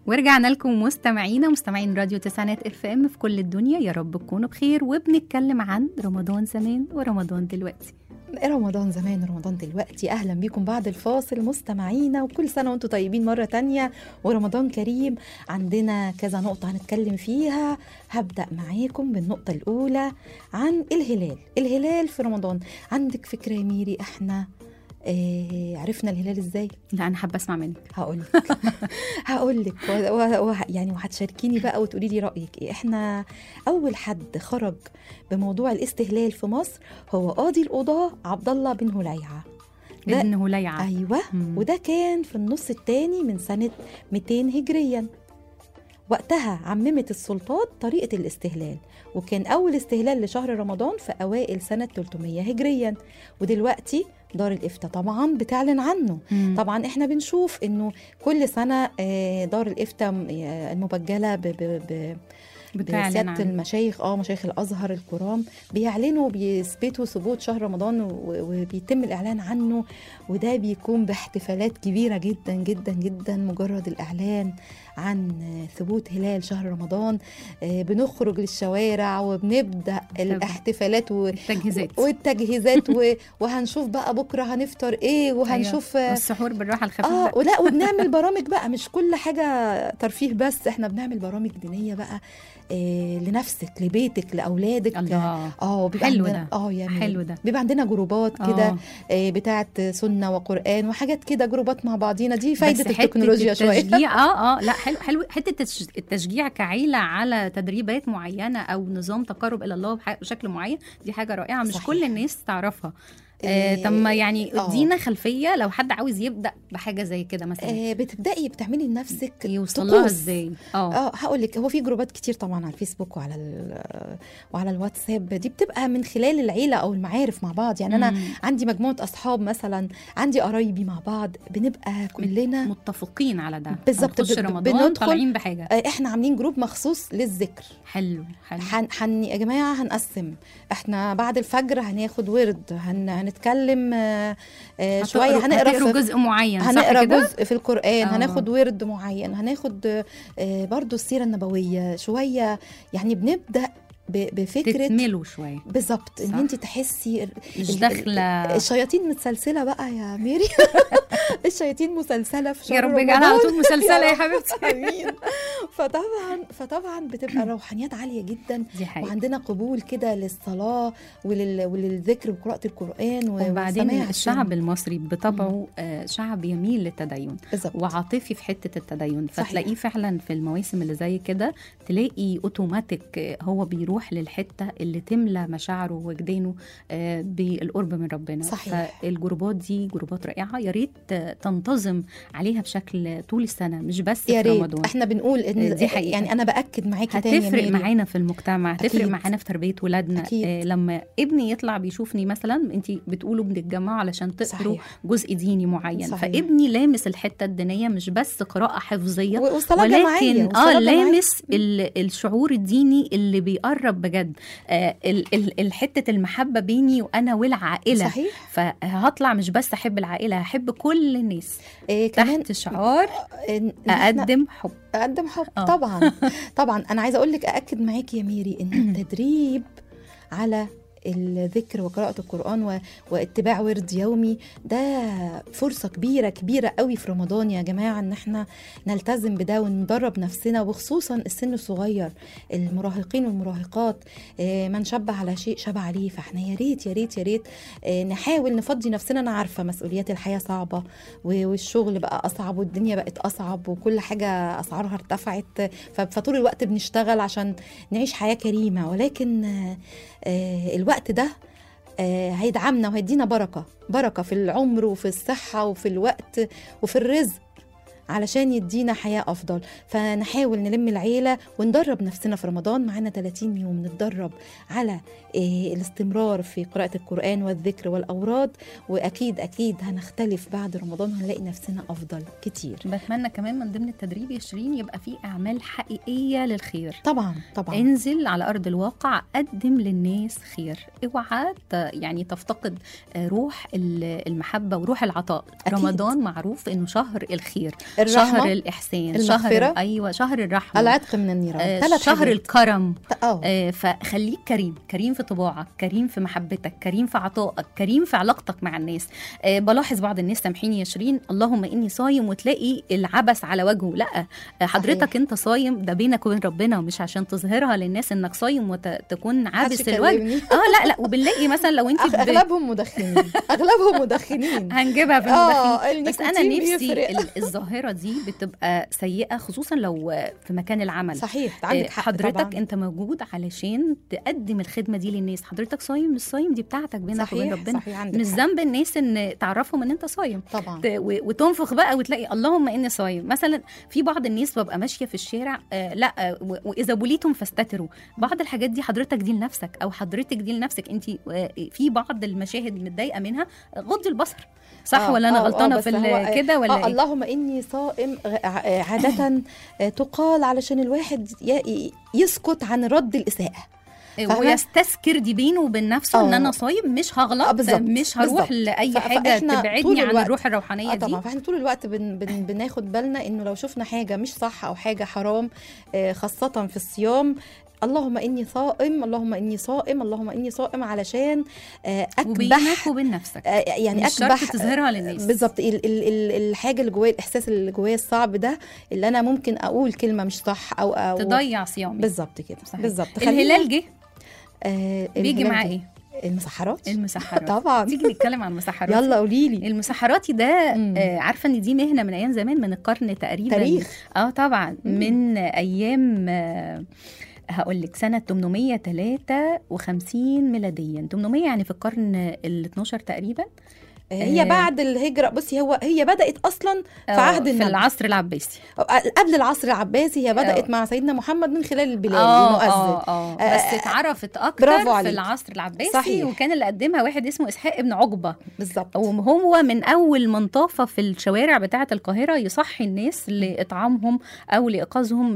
S3: ورجعنا لكم مستمعينا مستمعين راديو تسعينات اف ام في كل الدنيا يا رب تكونوا بخير وبنتكلم عن رمضان زمان ورمضان دلوقتي
S2: رمضان زمان رمضان دلوقتي اهلا بيكم بعد الفاصل مستمعينا وكل سنه وانتم طيبين مره تانية ورمضان كريم عندنا كذا نقطه هنتكلم فيها هبدا معاكم بالنقطه الاولى عن الهلال الهلال في رمضان عندك فكره يا ميري احنا آه عرفنا الهلال ازاي
S3: لا انا حابه اسمع منك
S2: هقول لك هقول لك و- و- و- يعني وهتشاركيني بقى وتقولي لي رايك ايه احنا اول حد خرج بموضوع الاستهلال في مصر هو قاضي القضاه عبد الله بن هليعه ده-
S3: ابن هليعه
S2: ايوه
S3: مم.
S2: وده كان في النص الثاني من سنه 200 هجريا وقتها عممت السلطات طريقة الاستهلال وكان أول استهلال لشهر رمضان في أوائل سنة 300 هجريا ودلوقتي دار الإفتاء طبعا بتعلن عنه
S3: مم.
S2: طبعا احنا بنشوف انه كل سنه آه، دار الافتاء م- آه، المبجله ب ب ب
S3: بتعلن
S2: بسياده
S3: عنه.
S2: المشايخ اه مشايخ الازهر الكرام بيعلنوا بيثبتوا ثبوت شهر رمضان و- وبيتم الاعلان عنه وده بيكون باحتفالات كبيره جدا جدا جدا مجرد الاعلان عن آه، ثبوت هلال شهر رمضان آه، بنخرج للشوارع وبنبدا الاحتفالات و
S3: التجهيزات
S2: والتجهيزات و... وهنشوف بقى بكره هنفطر ايه وهنشوف
S3: أيوة. والسحور بالراحه الخفيفه
S2: اه ولا وبنعمل برامج بقى مش كل حاجه ترفيه بس احنا بنعمل برامج دينيه بقى آه لنفسك لبيتك لاولادك
S3: الله
S2: اه بيبقى
S3: حلو
S2: عندنا
S3: ده.
S2: اه يا ميري.
S3: حلو ده.
S2: بيبقى عندنا جروبات كده
S3: آه.
S2: آه بتاعه سنه وقران وحاجات كده جروبات مع بعضينا دي
S3: بس
S2: فايده
S3: حتة
S2: التكنولوجيا شويه
S3: التشجيع اه اه لا حلو حلو حته التش- التشجيع كعيله على تدريبات معينه او نظام تقرب الى الله بح- بشكل معين دي حاجه رائعه مش
S2: صحيح.
S3: كل الناس تعرفها آه
S2: إيه،
S3: طب ما يعني
S2: آه.
S3: ادينا خلفيه لو حد عاوز يبدا بحاجه زي كده مثلا
S2: آه بتبداي بتعملي لنفسك
S3: يوصل لها
S2: طقوس.
S3: ازاي اه
S2: اه هقول لك هو في جروبات كتير طبعا على الفيسبوك وعلى ال- وعلى الواتساب دي بتبقى من خلال العيله او المعارف مع بعض يعني انا
S3: مم.
S2: عندي مجموعه اصحاب مثلا عندي قرايبي مع بعض بنبقى كلنا
S3: متفقين على ده
S2: بالظبط،
S3: هنخش
S2: ب-
S3: رمضان
S2: بندخل-
S3: طالعين بحاجه
S2: آه، احنا عاملين جروب مخصوص للذكر
S3: حلو حلو
S2: حن, حن يا جماعه هنقسم احنا بعد الفجر هناخد ورد هن هنتكلم آه، آه، شويه
S3: هتقروا-
S2: هنقرا
S3: هتقروا
S2: في
S3: جزء معين صح
S2: هنقرا
S3: كده
S2: جزء في القران
S3: آه.
S2: هناخد ورد معين هناخد آه، برضو السيره النبويه شويه يعني بنبدا ب- بفكره
S3: تكملوا شويه
S2: بالظبط ان
S3: صح.
S2: انت تحسي
S3: مش
S2: ال-
S3: داخله
S2: الشياطين متسلسله بقى يا ميري الشياطين مسلسله في شهر
S3: يا رب اجعلها على
S2: رمضان.
S3: طول مسلسله يا
S2: رب.
S3: حبيبتي
S2: امين فطبعا فطبعا بتبقى روحانيات عاليه جدا
S3: دي حقيقة
S2: وعندنا قبول كده للصلاه ولل... وللذكر وقراءه القران و-
S3: وبعدين
S2: وسماع
S3: الشعب
S2: السنة.
S3: المصري بطبعه آه، شعب يميل للتدين
S2: بالظبط
S3: وعاطفي في حته التدين
S2: صحيح.
S3: فتلاقيه فعلا في المواسم اللي زي كده تلاقي اوتوماتيك آه، هو بيروح للحته اللي تملى مشاعره ووجدانه آه، بالقرب من ربنا
S2: صحيح.
S3: فالجروبات دي جروبات رائعه يا ريت آه، تنتظم عليها بشكل طول السنه مش بس
S2: يا
S3: في
S2: ريت
S3: رمضان
S2: احنا بنقول ان
S3: دي حقيقة.
S2: يعني انا باكد معاكي تاني يا
S3: هتفرق
S2: ميري.
S3: معانا في المجتمع هتفرق
S2: أكيد.
S3: معانا في تربيه ولادنا
S2: أكيد.
S3: آه لما ابني يطلع بيشوفني مثلا انت بتقولوا بنتجمعوا علشان تقروا
S2: صحيح
S3: جزء ديني معين
S2: صحيح.
S3: فابني لامس الحته الدينيه مش بس قراءه حفظيه
S2: و- وصلاه جماعيه
S3: ولكن
S2: وصلاة
S3: اه
S2: جماعية.
S3: لامس ال- الشعور الديني اللي بيقرب بجد آه ال- ال- الحته المحبه بيني وانا والعائله
S2: صحيح
S3: فهطلع مش بس احب العائله هحب كل الناس
S2: إيه كمان
S3: تحت شعار
S2: إن- إن إحنا-
S3: اقدم حب
S2: اقدم حب
S3: آه.
S2: طبعا طبعا انا عايزه اقول لك ااكد معاكي يا ميري ان التدريب على الذكر وقراءة القرآن و... واتباع ورد يومي ده فرصة كبيرة كبيرة قوي في رمضان يا جماعة ان احنا نلتزم بده وندرب نفسنا وخصوصا السن الصغير المراهقين والمراهقات آه، من شبه على شيء شبه عليه فاحنا يا ريت يا ريت يا ريت آه، نحاول نفضي نفسنا انا عارفة مسؤوليات الحياة صعبة و- والشغل بقى اصعب والدنيا بقت اصعب وكل حاجة اسعارها ارتفعت ف- فطول الوقت بنشتغل عشان نعيش حياة كريمة ولكن آه، آه، الوقت ده آه، هيدعمنا وهيدينا بركة بركة في العمر وفي الصحة وفي الوقت وفي الرزق علشان يدينا حياة أفضل فنحاول نلم العيلة وندرب نفسنا في رمضان معانا 30 يوم نتدرب على آه، الاستمرار في قراءة القرآن والذكر والأوراد وأكيد أكيد هنختلف بعد رمضان هنلاقي نفسنا أفضل كتير
S3: بتمنى كمان من ضمن التدريب يا شيرين يبقى في اعمال حقيقيه للخير
S2: طبعا طبعا
S3: انزل على ارض الواقع قدم للناس خير اوعى ت- يعني تفتقد آه، روح ال- المحبه وروح العطاء
S2: أكيد.
S3: رمضان معروف انه شهر الخير
S2: الرحمة،
S3: شهر الاحسان
S2: المغفرة،
S3: شهر ايوه شهر الرحمه
S2: العتق من النيران
S3: آه،
S2: ثلاث
S3: شهر
S2: حاجات.
S3: الكرم
S2: اه
S3: آه، فخليك كريم كريم في طباعك كريم في محبتك كريم في عطائك كريم في علاقتك مع الناس آه، بلاحظ بعض الناس سامحيني يا شيرين اللهم اني صايم وتلاقي العبث على وجهه لا آه، حضرتك
S2: صحيح.
S3: انت صايم ده بينك وبين ربنا مش عشان تظهرها للناس انك صايم وتكون
S2: محدش
S3: عابس الوجه
S2: يكلمني.
S3: اه لا لا وبنلاقي مثلا لو انت
S2: أغ-
S3: ب...
S2: اغلبهم مدخنين اغلبهم مدخنين
S3: هنجيبها في
S2: اه
S3: المدخين بس انا
S2: النيكوتين
S3: نفسي
S2: بيفرق.
S3: ال- الظاهره دي بتبقى سيئه خصوصا لو في مكان العمل
S2: صحيح
S3: آه،
S2: عندك حق
S3: حضرتك
S2: طبعاً.
S3: انت موجود علشان تقدم الخدمه دي للناس حضرتك صايم مش صايم دي بتاعتك بينك وبين
S2: صحيح
S3: ربنا
S2: صحيح عندك
S3: مش
S2: حق.
S3: ذنب الناس ان تعرفهم ان انت صايم
S2: طبعا
S3: ت- و- وتنفخ بقى وتلاقي اللهم اني صايم مثلا في بعض الناس ببقى ماشيه في الشارع آه لا آه و- واذا بليتم فاستتروا بعض الحاجات دي حضرتك دي لنفسك او حضرتك دي لنفسك انت آه في بعض المشاهد متضايقه منها آه، غضي البصر صح
S2: آه،
S3: ولا انا
S2: آه، آه،
S3: غلطانه
S2: بس
S3: في
S2: هو-
S3: ال- كده ولا
S2: آه
S3: ايه
S2: اللهم اني صائم غ- ع- عاده آه، تقال علشان الواحد ي- يسكت عن رد الاساءه فاهمة؟
S3: ويستذكر دي بينه وبين نفسه ان
S2: آه.
S3: انا صايم مش
S2: آه،
S3: هغلط
S2: بالظبط،
S3: مش هروح
S2: بالظبط.
S3: لاي
S2: ف-
S3: حاجه
S2: فإحنا طول
S3: تبعدني عن
S2: الوقت-
S3: الروح الروحانيه
S2: اه
S3: دي
S2: طبعا فاحنا طول الوقت بن بن بناخد بالنا انه لو شفنا حاجه مش صح او حاجه حرام آه، خاصه في الصيام اللهم اني صائم اللهم اني صائم اللهم اني صائم علشان آه،
S3: وبينك
S2: اكبح
S3: وبين نفسك
S2: آه، يعني
S3: مش
S2: اكبح
S3: شرط تظهرها للناس
S2: بالظبط ال- ال- ال- الحاجه اللي جوايا الاحساس اللي جوايا الصعب ده اللي انا ممكن اقول كلمه مش صح او او
S3: تضيع صيامك
S2: بالظبط كده
S3: صحيح.
S2: بالظبط
S3: الهلال جه
S2: آه
S3: بيجي
S2: الهلال
S3: معاه
S2: جه.
S3: ايه
S2: المسحرات
S3: المسحرات
S2: طبعا
S3: تيجي نتكلم عن المسحرات
S2: يلا قولي لي
S3: المسحراتي ده
S2: مم.
S3: آه عارفه ان دي مهنه من ايام زمان من القرن تقريبا
S2: تاريخ
S3: اه طبعا
S2: مم.
S3: من ايام آه هقول لك سنه 853 ميلاديا 800 يعني في القرن ال 12 تقريبا
S2: هي
S3: آه.
S2: بعد الهجرة بصي هو هي بدأت أصلا في
S3: آه،
S2: عهد
S3: في
S2: النبي
S3: العصر العباسي
S2: قبل العصر العباسي هي بدأت
S3: آه.
S2: مع سيدنا محمد من خلال البلال
S3: اه
S2: المؤذن
S3: اه اه
S2: آه،
S3: بس اتعرفت اكتر
S2: برافو
S3: في
S2: عليك.
S3: العصر العباسي
S2: صحيح.
S3: وكان اللي قدمها واحد اسمه اسحاق ابن عقبه
S2: بالظبط
S3: وهو من اول من طاف في الشوارع بتاعه القاهره يصحي الناس لاطعامهم او لايقاظهم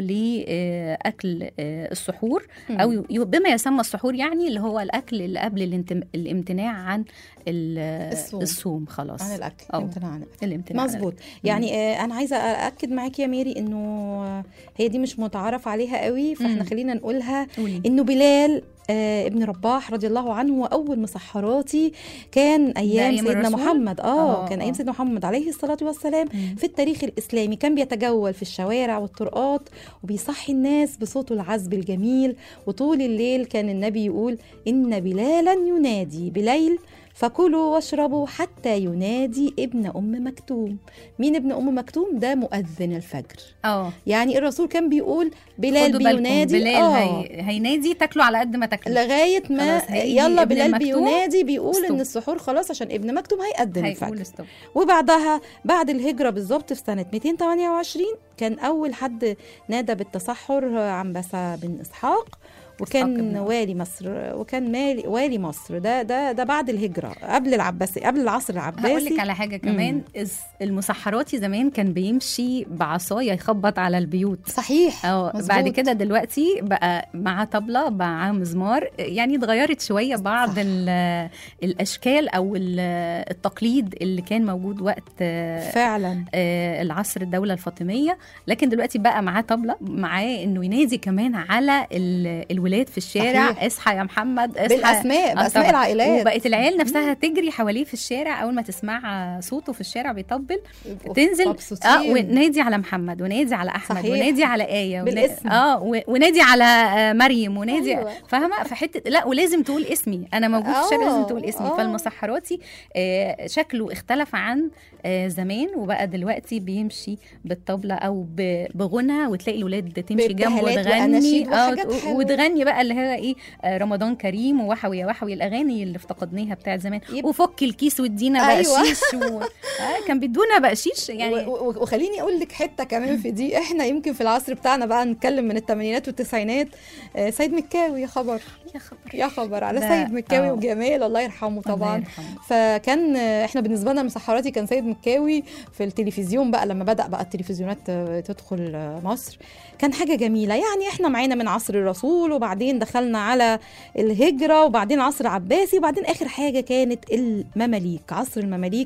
S3: لاكل السحور او ي- بما يسمى السحور يعني اللي هو الاكل اللي قبل الانتم- الامتناع عن ال-
S2: الصوم.
S3: الصوم خلاص
S2: عن الأكل
S3: أو.
S2: امتناع عن الأكل
S3: الامتناع عن
S2: مظبوط يعني آه انا عايزه ااكد معاكي يا ميري انه آه، هي دي مش متعارف عليها قوي فاحنا
S3: مم.
S2: خلينا نقولها
S3: قولي.
S2: انه بلال آه ابن رباح رضي الله عنه هو اول مسحراتي كان ايام
S3: أيام
S2: سيدنا
S3: الرسول؟
S2: محمد اه
S3: آه،
S2: كان
S3: آه.
S2: ايام سيدنا محمد عليه الصلاه والسلام
S3: مم.
S2: في التاريخ الاسلامي كان بيتجول في الشوارع والطرقات وبيصحي الناس بصوته العذب الجميل وطول الليل كان النبي يقول ان بلالا ينادي بليل فكلوا واشربوا حتى ينادي ابن ام مكتوم مين ابن ام مكتوم ده مؤذن الفجر
S3: اه
S2: يعني الرسول كان بيقول بلال
S3: خدوا بالكم
S2: بينادي
S3: بلال
S2: آه.
S3: هي... هينادي تاكلوا على قد ما تاكلوا
S2: لغايه ما
S3: خلاص، هيجي
S2: يلا
S3: ابن
S2: بلال
S3: مكتوم،
S2: بينادي بيقول
S3: ستوب.
S2: ان السحور خلاص عشان ابن مكتوم هيأذن الفجر
S3: هيقول استوب
S2: وبعدها بعد الهجرة بالظبط في سنة 228 كان أول حد نادى بالتصحر عنبسة بن إسحاق
S3: إسحاق بن
S2: وكان
S3: عمر.
S2: والي مصر وكان مالي والي مصر ده ده ده بعد الهجرة قبل العباسي قبل العصر
S3: هقول
S2: العباسي
S3: لك على حاجه كمان الس- المسحراتي زمان كان بيمشي بعصايه يخبط على البيوت
S2: صحيح
S3: اه
S2: مظبوط.
S3: بعد كده دلوقتي بقى معاه طبله معاه مزمار يعني اتغيرت شويه بعض
S2: صح.
S3: ال- الاشكال او ال- التقليد اللي كان موجود وقت آه،
S2: فعلا
S3: آه، العصر الدولة الفاطمية لكن دلوقتي بقى معاه طبلة معاه انه ينادي كمان على ال- الولاد في الشارع
S2: صحيح.
S3: اصحى يا محمد اصحى
S2: بالأسماء
S3: آه،
S2: بأسماء
S3: طبعاً.
S2: العائلات
S3: وبقت العيال نفسها تجري حواليه في الشارع اول ما تسمع صوته في الشارع بيطبل تنزل
S2: مبسوطين.
S3: اه ونادي على محمد ونادي على احمد
S2: صحيح.
S3: ونادي على ايه ونا-
S2: بالاسم.
S3: اه و- ونادي على آه، مريم ونادي
S2: أيوة.
S3: فاهمه في حته لا ولازم تقول اسمي انا موجود في الشارع لازم
S2: آه،
S3: تقول اسمي
S2: آه.
S3: فالمسحراتي آه، شكله اختلف عن آه، زمان وبقى دلوقتي بيمشي بالطبله او ب- بغنى وتلاقي الولاد تمشي جنبه
S2: بابتهالات
S3: وتغني
S2: وأناشيد
S3: آه،
S2: وحاجات
S3: وت-
S2: حلوة.
S3: وتغني بقى اللي هي ايه آه، رمضان كريم ووحوي يا وحوي الاغاني اللي افتقدناها بتاعت زمان
S2: يب-
S3: وفك الكيس وادينا
S2: أيوة.
S3: بقشيش و... آه كان بيدونا بقشيش يعني
S2: و- و- وخليني اقول لك حته كمان في دي احنا يمكن في العصر بتاعنا بقى نتكلم من الثمانينات والتسعينات آه، سيد مكاوي يا خبر
S3: يا خبر
S2: يا خبر على
S3: ده-
S2: سيد مكاوي
S3: آه.
S2: وجمال الله يرحمه
S3: الله
S2: طبعا
S3: يرحمه.
S2: فكان آه، احنا بالنسبه لنا مسحراتي كان سيد مكاوي في التلفزيون بقى لما بدا بقى التلفزيونات آه، تدخل آه، مصر كان حاجه جميله يعني احنا معانا من عصر الرسول وبعدين دخلنا على الهجره وبعدين عصر عباسي وبعدين اخر حاجه كانت المماليك عصر المماليك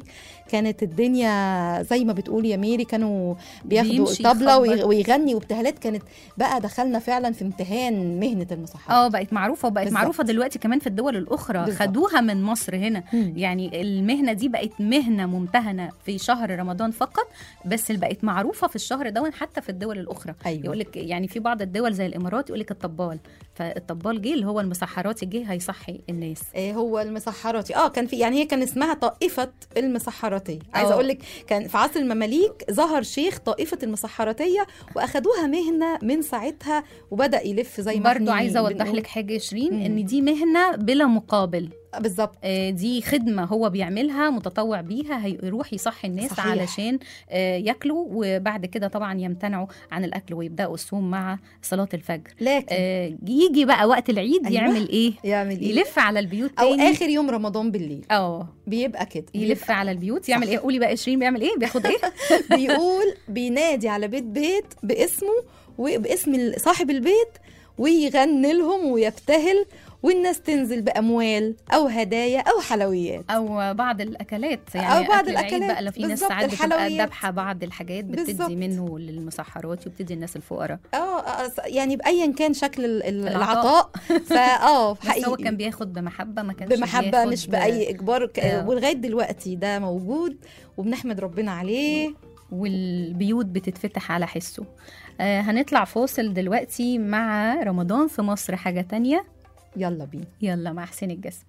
S2: كانت الدنيا زي ما بتقول يا ميري كانوا بياخدوا
S3: بيمشي
S2: الطبله وي-
S3: يخبط.
S2: ويغني وابتهالات كانت بقى دخلنا فعلا في امتحان مهنه المسحرات
S3: اه بقت معروفه وبقت
S2: بالظبط.
S3: معروفه دلوقتي كمان في الدول الاخرى
S2: بالظبط.
S3: خدوها من مصر هنا
S2: مم.
S3: يعني المهنه دي بقت مهنه ممتهنه في شهر رمضان فقط بس اللي بقت معروفه في الشهر ده حتى في الدول الاخرى
S2: ايوه
S3: يقول لك يعني في بعض الدول زي الامارات يقول لك الطبال فالطبال جه اللي هو المسحراتي جه هيصحي الناس
S2: آه، هو المسحراتي اه كان في يعني هي كان اسمها طائفه المسحراتيه عايزه
S3: آه.
S2: اقول لك كان في عصر المماليك ظهر شيخ طائفه المسحراتيه واخدوها مهنه من ساعتها وبدا يلف زي ما
S3: برضو
S2: إحنا
S3: عايزه اوضح
S2: بنقول.
S3: لك حاجه شيرين
S2: مم.
S3: ان دي مهنه بلا مقابل
S2: بالظبط
S3: آه، دي خدمة هو بيعملها متطوع بيها هيروح يصحي الناس
S2: صحيح.
S3: صحيح. علشان آه، ياكلوا وبعد كده طبعا يمتنعوا عن الأكل ويبدأوا الصوم مع صلاة الفجر
S2: لكن
S3: آه، يجي بقى وقت العيد
S2: أيوة.
S3: يعمل إيه؟
S2: يعمل ايه
S3: يلف على البيوت
S2: او
S3: تاني
S2: اخر يوم رمضان بالليل
S3: اه
S2: بيبقى كده
S3: يلف على البيوت يعمل
S2: صح.
S3: ايه قولي بقى 20 بيعمل ايه بياخد ايه
S2: بيقول بينادي على بيت بيت باسمه وباسم ال- صاحب البيت ويغني لهم ويبتهل والناس تنزل باموال او هدايا او حلويات
S3: او بعض الاكلات يعني
S2: أو بعض
S3: أكل العيد
S2: الأكلات.
S3: بقى لو في ناس
S2: بالظبط،
S3: ساعات بتبقى
S2: الحلويات.
S3: ذابحه بعض الحاجات
S2: بالظبط.
S3: بتدي منه للمسحرات وبتدي الناس الفقراء
S2: اه آه، يعني بايا كان شكل ال- ال-
S3: العطاء.
S2: العطاء فاه
S3: بس
S2: حقيقي
S3: هو كان بياخد بمحبه ما كانش
S2: بمحبه
S3: بياخد
S2: مش باي اجبار ك-
S3: آه.
S2: ولغايه دلوقتي ده موجود وبنحمد ربنا عليه
S3: والبيوت بتتفتح على حسه آه هنطلع فاصل دلوقتي مع رمضان في مصر حاجة تانية
S2: يلا بينا
S3: يلا مع حسين الجسم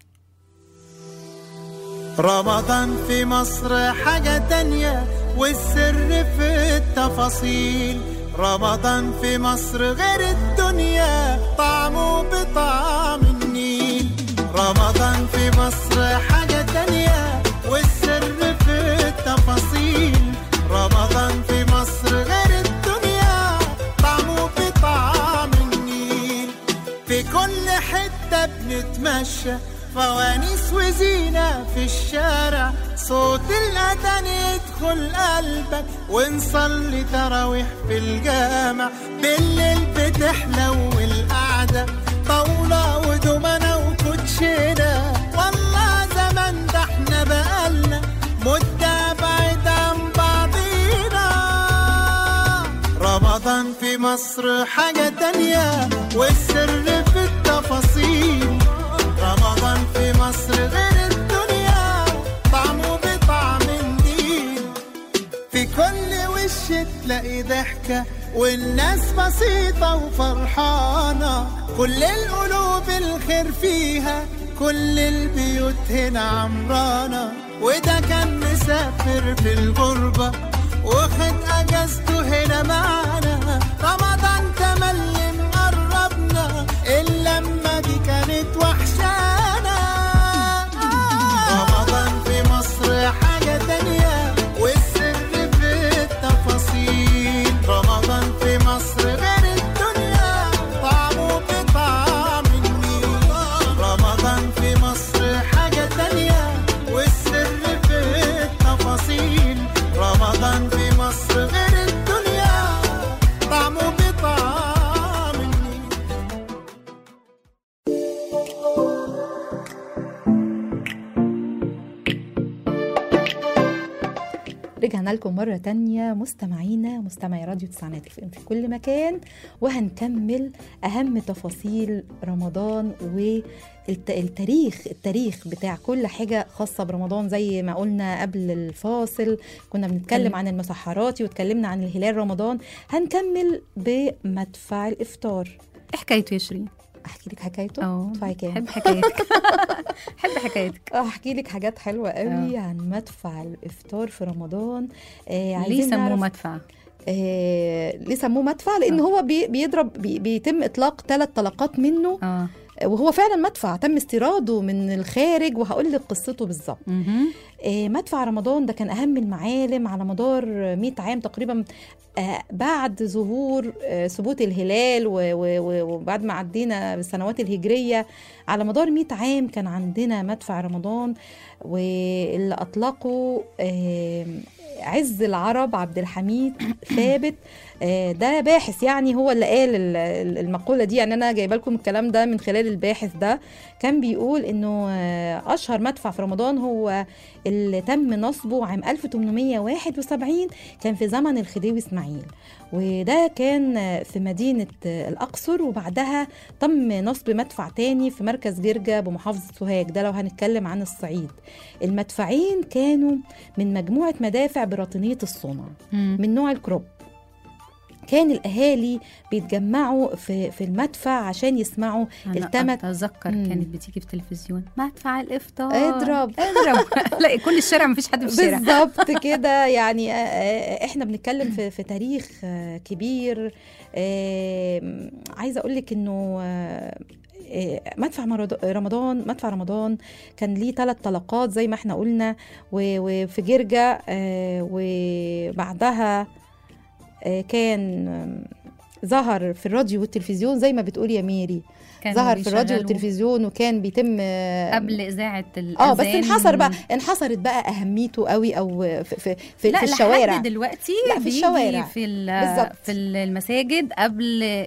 S5: رمضان في مصر حاجة تانية والسر في التفاصيل رمضان في مصر غير الدنيا طعمه بطعم النيل رمضان في مصر حاجة تانية والسر في التفاصيل رمضان في مصر غير الدنيا طعمه بطعم النيل في كل حتة بنتمشى فوانيس وزينة في الشارع صوت الأذان يدخل قلبك ونصلي تراويح في الجامع بالليل بتحلو القعدة طاولة ودومنة وكوتشينة والله زمان ده احنا بقالنا مدة بعيد عن بعضينا رمضان في مصر حاجة تانية والسر في التفاصيل رمضان في مصر غير الدنيا طعمه بطعم النيل في كل وش تلاقي ضحكة والناس بسيطة وفرحانة كل القلوب الخير فيها كل البيوت هنا عمرانة وده كان مسافر في الغربة واخد اجازته هنا معانا رمضان تملي مقربنا اللمة دي كانت وحشانا رمضان في مصر حاجة تانية والسر في التفاصيل رمضان في مصر غير الدنيا طعمه بطعم النيل رمضان في مصر حاجة تانية والسر في التفاصيل رمضان في مصر غير الدنيا طعمه بطعم النيل
S2: رجعنا لكم مرة تانية مستمعينا مستمعي راديو تسعينات اف ام في كل مكان وهنكمل أهم تفاصيل رمضان والتاريخ التاريخ بتاع كل حاجة خاصة برمضان زي ما قلنا قبل الفاصل كنا بنتكلم
S3: مم.
S2: عن المسحراتي واتكلمنا عن الهلال رمضان هنكمل بمدفع الإفطار
S3: ايه حكايته يا شيرين
S2: أحكي لك حكايته
S3: اه
S2: مدفعي كام
S3: حب حكايتك حب حكايتك
S2: احكي لك حاجات حلوه قوي عن مدفع الافطار في رمضان آه
S3: ليه
S2: عايزين
S3: سموه
S2: نعرف
S3: مدفع
S2: آه ليه سموه مدفع لان
S3: آه.
S2: هو بي بيضرب بي بيتم اطلاق ثلاث طلقات منه
S3: اه
S2: وهو فعلا مدفع تم استيراده من الخارج وهقول لك قصته بالظبط
S3: مهم.
S2: آه مدفع رمضان ده كان اهم المعالم على مدار 100 عام تقريبا آه بعد ظهور آه ثبوت الهلال و- و- و- وبعد ما عدينا بالسنوات الهجريه على مدار 100 عام كان عندنا مدفع رمضان واللي اطلقوا آه عز العرب عبد الحميد ثابت آه، ده باحث يعني هو اللي قال ال- ال- المقوله دي يعني انا جايبه لكم الكلام ده من خلال الباحث ده كان بيقول انه آه، اشهر مدفع في رمضان هو اللي تم نصبه عام 1871 كان في زمن الخديوي اسماعيل وده كان آه، في مدينه آه، الاقصر وبعدها تم نصب مدفع تاني في مركز جرجا بمحافظه سوهاج ده لو هنتكلم عن الصعيد المدفعين كانوا من مجموعه مدافع براطينيه الصنع
S3: مم.
S2: من نوع الكروب كان الاهالي بيتجمعوا في في المدفع عشان يسمعوا
S3: انا
S2: التمت
S3: اتذكر
S2: مم.
S3: كانت بتيجي في التلفزيون مدفع الافطار
S2: اضرب
S3: اضرب لا كل الشارع مفيش حد في الشارع
S2: بالظبط كده يعني آه، آه، احنا بنتكلم في في تاريخ آه، كبير آه، عايزه اقول لك انه آه، آه، مدفع مرض- رمضان مدفع رمضان كان ليه ثلاث طلقات زي ما احنا قلنا و- وفي جرجا آه، وبعدها آه، كان آم، ظهر في الراديو والتلفزيون زي ما بتقول يا ميري
S3: كانوا
S2: ظهر في الراديو
S3: بيشغلوا
S2: والتلفزيون وكان بيتم آه،
S3: قبل اذاعه الاذان
S2: اه بس انحصر بقى انحصر بقى اهميته قوي او في في في,
S3: لا
S2: في الشوارع
S3: لحد دلوقتي
S2: لا، في
S3: بيجي
S2: الشوارع.
S3: في ال-
S2: بالظبط.
S3: في المساجد قبل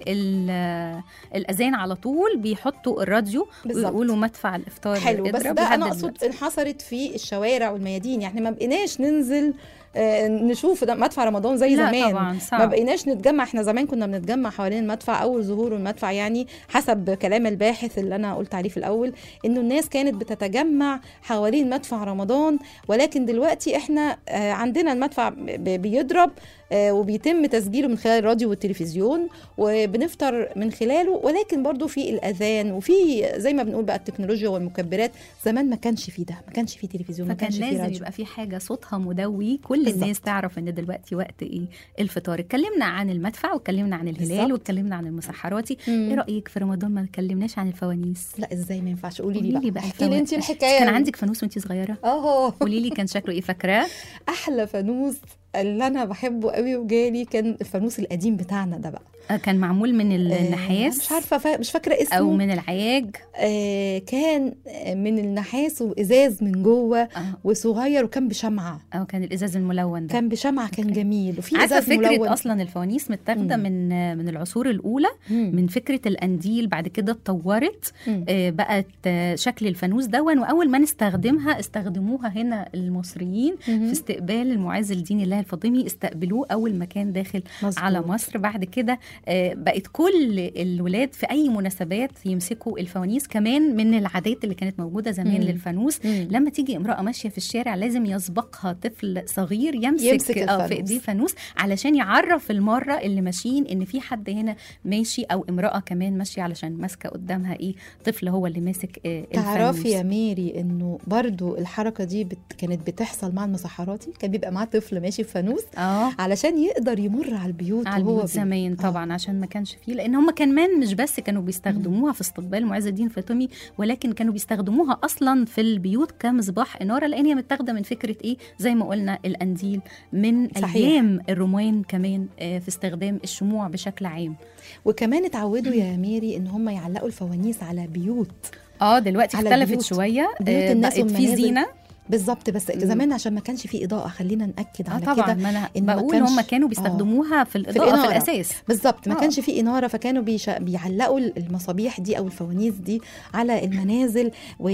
S3: ال- الاذان على طول بيحطوا الراديو
S2: بالظبط.
S3: ويقولوا مدفع الافطار
S2: حلو بس
S3: اضرب
S2: ده
S3: لحد
S2: انا اقصد
S3: دلوقتي.
S2: انحصرت في الشوارع والميادين يعني ما بقيناش ننزل آه، نشوف ده مدفع رمضان زي
S3: لا
S2: زمان
S3: طبعا
S2: ما
S3: صعب
S2: بقيناش نتجمع احنا زمان كنا بنتجمع حوالين المدفع اول ظهور المدفع يعني حسب كلام الباحث اللي انا قلت عليه في الاول انه الناس كانت بتتجمع حوالين مدفع رمضان ولكن دلوقتي احنا آه، عندنا المدفع ب- بيضرب آه، وبيتم تسجيله من خلال الراديو والتلفزيون وبنفطر من خلاله ولكن برضو في الاذان وفي زي ما بنقول بقى التكنولوجيا والمكبرات زمان ما كانش في ده ما كانش في تلفزيون ما
S3: فكان
S2: كانش في
S3: لازم
S2: راديو
S3: يبقى في حاجه صوتها مدوي كل
S2: بالظبط.
S3: الناس تعرف ان دلوقتي وقت ايه الفطار اتكلمنا عن المدفع واتكلمنا عن الهلال
S2: بالظبط.
S3: واتكلمنا عن المسحراتي
S2: مم.
S3: ايه رايك في رمضان ما اتكلمناش عن الفوانيس
S2: لا ازاي ما ينفعش قولي لي
S3: قولي
S2: بقى,
S3: لي بقى
S2: احكي لي انت
S3: الفوانيس.
S2: الحكايه
S3: كان عندك فانوس وانت صغيره
S2: اه
S3: قولي لي كان شكله ايه فاكراه
S2: احلى فانوس اللي انا بحبه قوي وجالي كان الفانوس القديم بتاعنا ده بقى
S3: آه، كان معمول من
S2: آه،
S3: النحاس
S2: مش عارفه فا... مش فاكره اسمه
S3: او من العياج
S2: آه كان من النحاس وازاز من جوه
S3: آه،
S2: وصغير وكان بشمعه
S3: او كان الازاز الملون ده
S2: كان بشمعه كان
S3: أوكي.
S2: جميل وفي
S3: عارفه
S2: ازاز
S3: فكره
S2: ملون
S3: اصلا الفوانيس متاخده
S2: مم.
S3: من من العصور الاولى
S2: مم.
S3: من فكره القنديل بعد كده اتطورت
S2: مم.
S3: آه، بقت آه، شكل الفانوس دون واول ما نستخدمها استخدموها هنا المصريين
S2: مهم.
S3: في استقبال المعز لدين الله الفاطمي استقبلوه اول ما كان داخل
S2: مظبوط.
S3: على مصر بعد كده آه، بقت كل الولاد في اي مناسبات يمسكوا الفوانيس كمان من العادات اللي كانت موجوده زمان
S2: مم.
S3: للفانوس
S2: مم.
S3: لما تيجي امراه ماشيه في الشارع لازم يسبقها طفل صغير يمسك,
S2: يمسك
S3: آه،
S2: الفانوس.
S3: في ايديه فانوس علشان يعرف المره اللي ماشيين ان في حد هنا ماشي او امراه كمان ماشيه علشان ماسكه قدامها ايه طفل هو اللي ماسك آه،
S2: تعرفي
S3: الفانوس
S2: يا ميري انه برضو الحركه دي بت... كانت بتحصل مع المسحراتي كان بيبقى معاه طفل ماشي بفانوس
S3: اه
S2: علشان يقدر يمر على البيوت
S3: على
S2: وهو
S3: البيوت
S2: بي-
S3: زمان
S2: آه.
S3: طبعا عشان ما كانش فيه لان هم كمان مش بس كانوا بيستخدموها في استقبال معز الدين الفاطمي ولكن كانوا بيستخدموها اصلا في البيوت كمصباح اناره لان هي متاخده من فكره ايه زي ما قلنا القنديل من
S2: صحيح.
S3: ايام الرومان كمان آه، في استخدام الشموع بشكل عام
S2: وكمان اتعودوا يا ميري ان هم يعلقوا الفوانيس على بيوت
S3: اه دلوقتي
S2: على
S3: اختلفت
S2: البيوت.
S3: شويه
S2: بيوت
S3: آه،
S2: الناس
S3: بقت في
S2: والمنازل.
S3: زينه
S2: بالظبط بس
S3: مم.
S2: زمان عشان ما كانش فيه اضاءه خلينا ناكد
S3: اه
S2: على
S3: طبعا
S2: كده
S3: ما انا
S2: إن ما
S3: بقول
S2: كانش-
S3: هم كانوا بيستخدموها في الاضاءه في,
S2: الإنارة.
S3: الاساس
S2: بالظبط ما
S3: آه.
S2: كانش فيه اناره فكانوا بيش... بيعلقوا المصابيح دي او الفوانيس دي على المنازل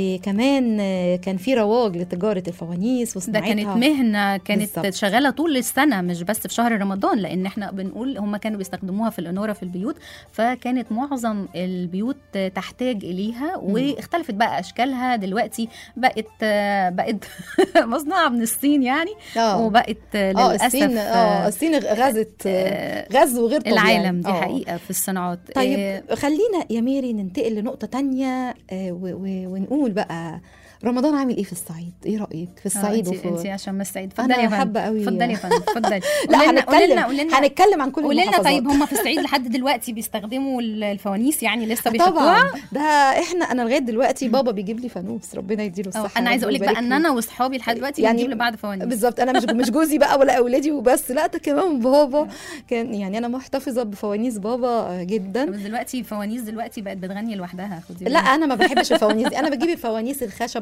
S2: وكمان آه، كان في رواج لتجاره الفوانيس
S3: ده
S2: وصناعتها
S3: كانت مهنه كانت
S2: بالظبط.
S3: بالزبط. شغاله طول السنه مش بس في شهر رمضان لان احنا بنقول هم كانوا بيستخدموها في الاناره في البيوت فكانت معظم البيوت تحتاج اليها واختلفت بقى اشكالها دلوقتي بقت بقت مصنوعه من الصين يعني
S2: اه
S3: وبقت
S2: اه
S3: للاسف
S2: الصين اه الصين غزت
S3: آه،
S2: غزو غير طبيعي
S3: العالم دي
S2: آه.
S3: حقيقه في الصناعات آه،
S2: طيب خلينا يا ميري ننتقل لنقطة تانية آه، و- و- ونقول بقى رمضان عامل ايه في الصعيد؟ ايه رأيك في الصعيد
S3: انت انت
S2: وفي
S3: عشان ما الصعيد اتفضلي يا
S2: أنا
S3: فندم
S2: حابة قوي
S3: اتفضلي يا فندم اتفضلي
S2: لا
S3: قولي لنا- قولي لنا-
S2: هنتكلم
S3: قولي لنا
S2: هنتكلم عن كل
S3: قولي لنا
S2: المحافظات
S3: طيب هم في الصعيد لحد دلوقتي بيستخدموا الفوانيس يعني لسه بيحطوها
S2: طبعا ده احنا انا لغايه دلوقتي بابا بيجيب لي فانوس ربنا يديله
S3: أو
S2: الصحه
S3: انا عايزه اقول لك بقى
S2: ويبارك
S3: ان
S2: له.
S3: انا واصحابي لحد دلوقتي
S2: يعني
S3: بنجيب لبعض فوانيس
S2: بالظبط انا مش مش جوزي بقى ولا اولادي وبس لا ده كمان بابا كان يعني انا محتفظه بفوانيس بابا جدا
S3: بس دلوقتي فوانيس دلوقتي بقت بتغني لوحدها خدي
S2: لا
S3: بالك.
S2: انا ما بحبش الفوانيس دي انا بجيب الفوانيس الخشب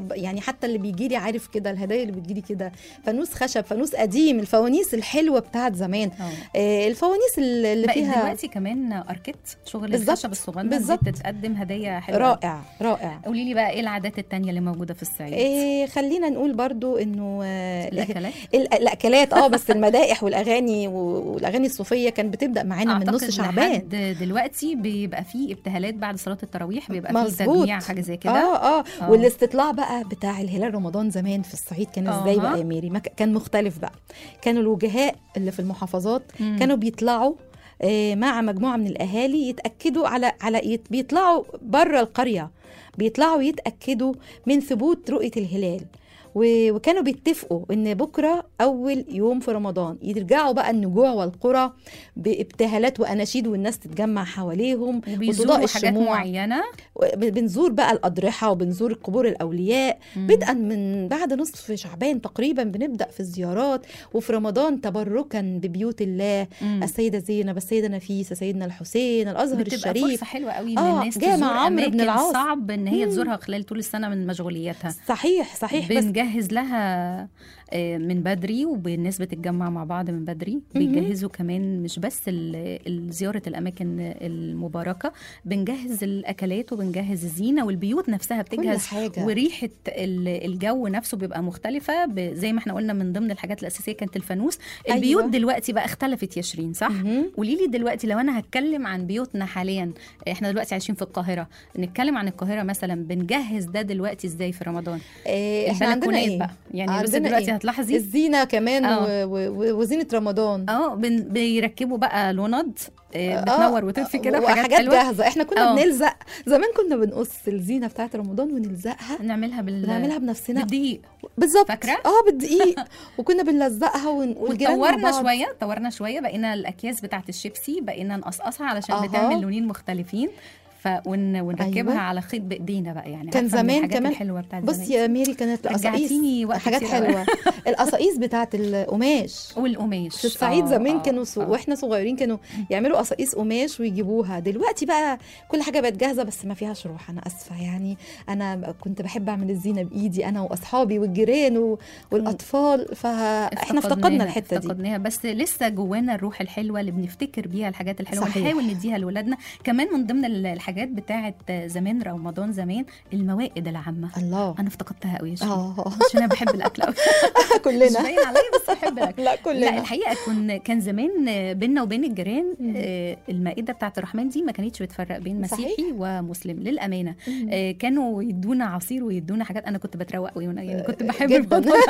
S2: ب- يعني حتى اللي بيجي لي عارف كده الهدايا اللي بتجي لي كده فانوس خشب فانوس قديم الفوانيس الحلوه بتاعت زمان
S3: اه
S2: آه، الفوانيس اللي اللي
S3: بقت
S2: فيها
S3: دلوقتي كمان اركت شغل
S2: بالظبط،
S3: الخشب الصغنن دي
S2: بالظبط.
S3: بتتقدم هدايا حلوه
S2: رائع رائع
S3: قولي لي بقى ايه العادات التانية اللي موجوده في الصعيد
S2: إيه خلينا نقول برضو انه آه،
S3: الاكلات
S2: ال- الاكلات اه بس المدائح والاغاني و- والاغاني الصوفيه كانت بتبدا معانا من نص
S3: أعتقد
S2: شعبان
S3: لحد دلوقتي بيبقى فيه ابتهالات بعد صلاه التراويح بيبقى فيه
S2: مظبوط.
S3: تجميع حاجه زي كده
S2: اه اه
S3: آه.
S2: والاستطلاع بقى بتاع الهلال رمضان زمان في الصعيد كان ازاي
S3: أها.
S2: بقى يا ميري ما ك- كان مختلف بقى كانوا الوجهاء اللي في المحافظات
S3: مم.
S2: كانوا بيطلعوا آه، مع مجموعه من الاهالي يتاكدوا على على يت- بيطلعوا بره القريه بيطلعوا يتاكدوا من ثبوت رؤيه الهلال و- وكانوا بيتفقوا ان بكره اول يوم في رمضان يرجعوا بقى النجوع والقرى بابتهالات واناشيد والناس تتجمع حواليهم وتضاء
S3: وبيزوروا حاجات
S2: الشموع
S3: معينه
S2: بنزور بقى الأضرحة وبنزور قبور الأولياء
S3: مم.
S2: بدءا من بعد نصف شعبان تقريبا بنبدأ في الزيارات وفي رمضان تبركا ببيوت الله
S3: مم.
S2: السيدة زينب السيدة نفيسة سيدنا الحسين الأزهر
S3: بتبقى
S2: الشريف
S3: فرصه حلوه قوي ان
S2: آه،
S3: الناس
S2: جامع
S3: تزور
S2: عمرو بن
S3: اماكن
S2: العاص.
S3: صعب ان هي
S2: مم.
S3: تزورها خلال طول السنه من مشغولياتها
S2: صحيح صحيح بس
S3: بنجهز لها آه، من بدري والناس بتتجمع مع بعض من بدري
S2: مهم.
S3: بيجهزوا كمان مش بس ال- ال- زيارة الأماكن المباركة بنجهز الأكلات وبنجهز الزينة والبيوت نفسها
S2: كل
S3: بتجهز
S2: حاجة
S3: وريحة ال- الجو نفسه بيبقى مختلفة ب- زي ما احنا قلنا من ضمن الحاجات الأساسية كانت الفانوس
S2: أيوة.
S3: البيوت دلوقتي بقى اختلفت يا شيرين صح؟
S2: مهم.
S3: قولي لي دلوقتي لو انا هتكلم عن بيوتنا حاليا احنا دلوقتي عايشين في القاهره نتكلم عن القاهره مثلا بنجهز ده دلوقتي ازاي في رمضان
S2: إيه احنا عندنا
S3: البلكونات
S2: ايه
S3: بقى يعني بس
S2: عندنا
S3: دلوقتي
S2: إيه؟
S3: هتلاحظي
S2: الزينة كمان
S3: آه.
S2: و... و... و... وزينة رمضان
S3: اه بن- بيركبوا بقى لوند آه،
S2: آه،
S3: بتنور وتطفي كده وحاجات
S2: وحاجات
S3: حلوه
S2: جاهزة احنا كنا
S3: آه.
S2: بنلزق زمان كنا بنقص الزينة بتاعت رمضان ونلزقها
S3: نعملها بال
S2: ونعملها بنفسنا
S3: بالدقيق
S2: بالظبط
S3: فاكرة؟
S2: اه بالدقيق وكنا بنلزقها ون... والجيران مع
S3: وطورنا
S2: بعض.
S3: شويه طورنا شويه بقينا الاكياس بتاعت الشيبسي بقينا نقصقصها علشان
S2: أها.
S3: بتعمل لونين مختلفين ف ون... ونركبها
S2: أيوة.
S3: على خيط بايدينا بقى يعني
S2: كان
S3: عارفة من
S2: زمان
S3: الحاجات
S2: كمان-
S3: الحلوه بتاعت
S2: بصي
S3: زمان
S2: يا ميري كانت القصاقيص
S3: رجعتيني وقت
S2: حاجات
S3: كتير أوي.
S2: حلوه القصاقيص بتاعت القماش
S3: والقماش
S2: في الصعيد
S3: آه،
S2: زمان
S3: آه،
S2: كانوا سو...
S3: آه.
S2: واحنا صغيرين كانوا يعملوا قصاقيص قماش ويجيبوها دلوقتي بقى كل حاجه بقت جاهزه بس ما فيهاش روح انا اسفه يعني انا كنت بحب اعمل الزينه بايدي انا واصحابي والجيران و... والاطفال فاحنا افتقدنا
S3: افتقدناها-
S2: الحته دي
S3: افتقدناها بس لسه جوانا الروح الحلوه اللي بنفتكر بيها الحاجات الحلوه
S2: صحيح.
S3: ونحاول نديها لاولادنا كمان من ضمن ال- الحاجات بتاعه زمان رمضان زمان الموائد العامه
S2: الله
S3: انا افتقدتها قوي يا شيرين
S2: اه
S3: عشان انا بحب الاكل قوي مش
S2: كلنا
S3: باين عليا بس بحب الاكل
S2: لا
S3: لا
S2: كلنا
S3: الحقيقه كن كان زمان بيننا وبين الجيران
S2: مم.
S3: آه، المائده بتاعه الرحمن دي ما كانتش بتفرق بين
S2: صحيح.
S3: مسيحي ومسلم للامانه
S2: مم.
S3: آه، كانوا يدونا عصير ويدونا حاجات انا كنت بتروق قوي وأنا- يعني كنت بحب
S2: جداً.
S3: الموضوع ده.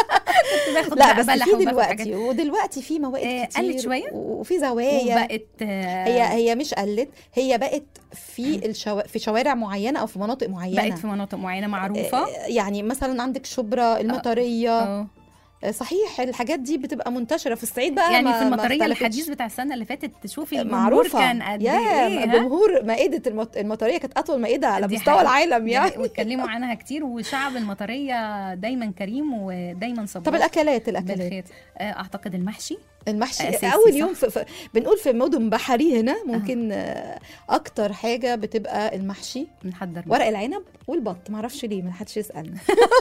S3: كنت باخد
S2: لا
S3: بقى
S2: بس
S3: بلح
S2: في
S3: وباخد حاجات
S2: دلوقتي ودلوقتي في موائد
S3: آه،
S2: كتير
S3: قلت شوية.
S2: و- وفي زوايا
S3: وبقت آه،
S2: هي هي مش قلت هي بقت في الشو... في شوارع معينه او في مناطق معينه
S3: بقت في مناطق معينه معروفه
S2: آه، يعني مثلا عندك شبرا المطريه
S3: اه
S2: آه، صحيح الحاجات دي بتبقى منتشره في الصعيد بقى
S3: يعني
S2: ما-
S3: في
S2: ما
S3: المطريه
S2: اختلفتش.
S3: الحديث بتاع السنه اللي فاتت تشوفي الجمهور
S2: معروفه
S3: كان قد
S2: يا
S3: ايه ها؟
S2: جمهور مائده المط... المطريه كانت اطول مائده على
S3: دي
S2: مستوى
S3: حقيقة.
S2: العالم يعني
S3: يعني واتكلموا عنها كتير وشعب المطريه دايما كريم ودايما صبور
S2: طب الاكلات الاكلات
S3: بالخير آه، اعتقد المحشي
S2: المحشي
S3: أساسي،
S2: اول
S3: صح؟
S2: يوم في في بنقول في مدن بحري هنا ممكن آه، اكتر حاجه بتبقى المحشي
S3: بنحضر
S2: ورق العنب والبط معرفش ليه ما حدش يسالني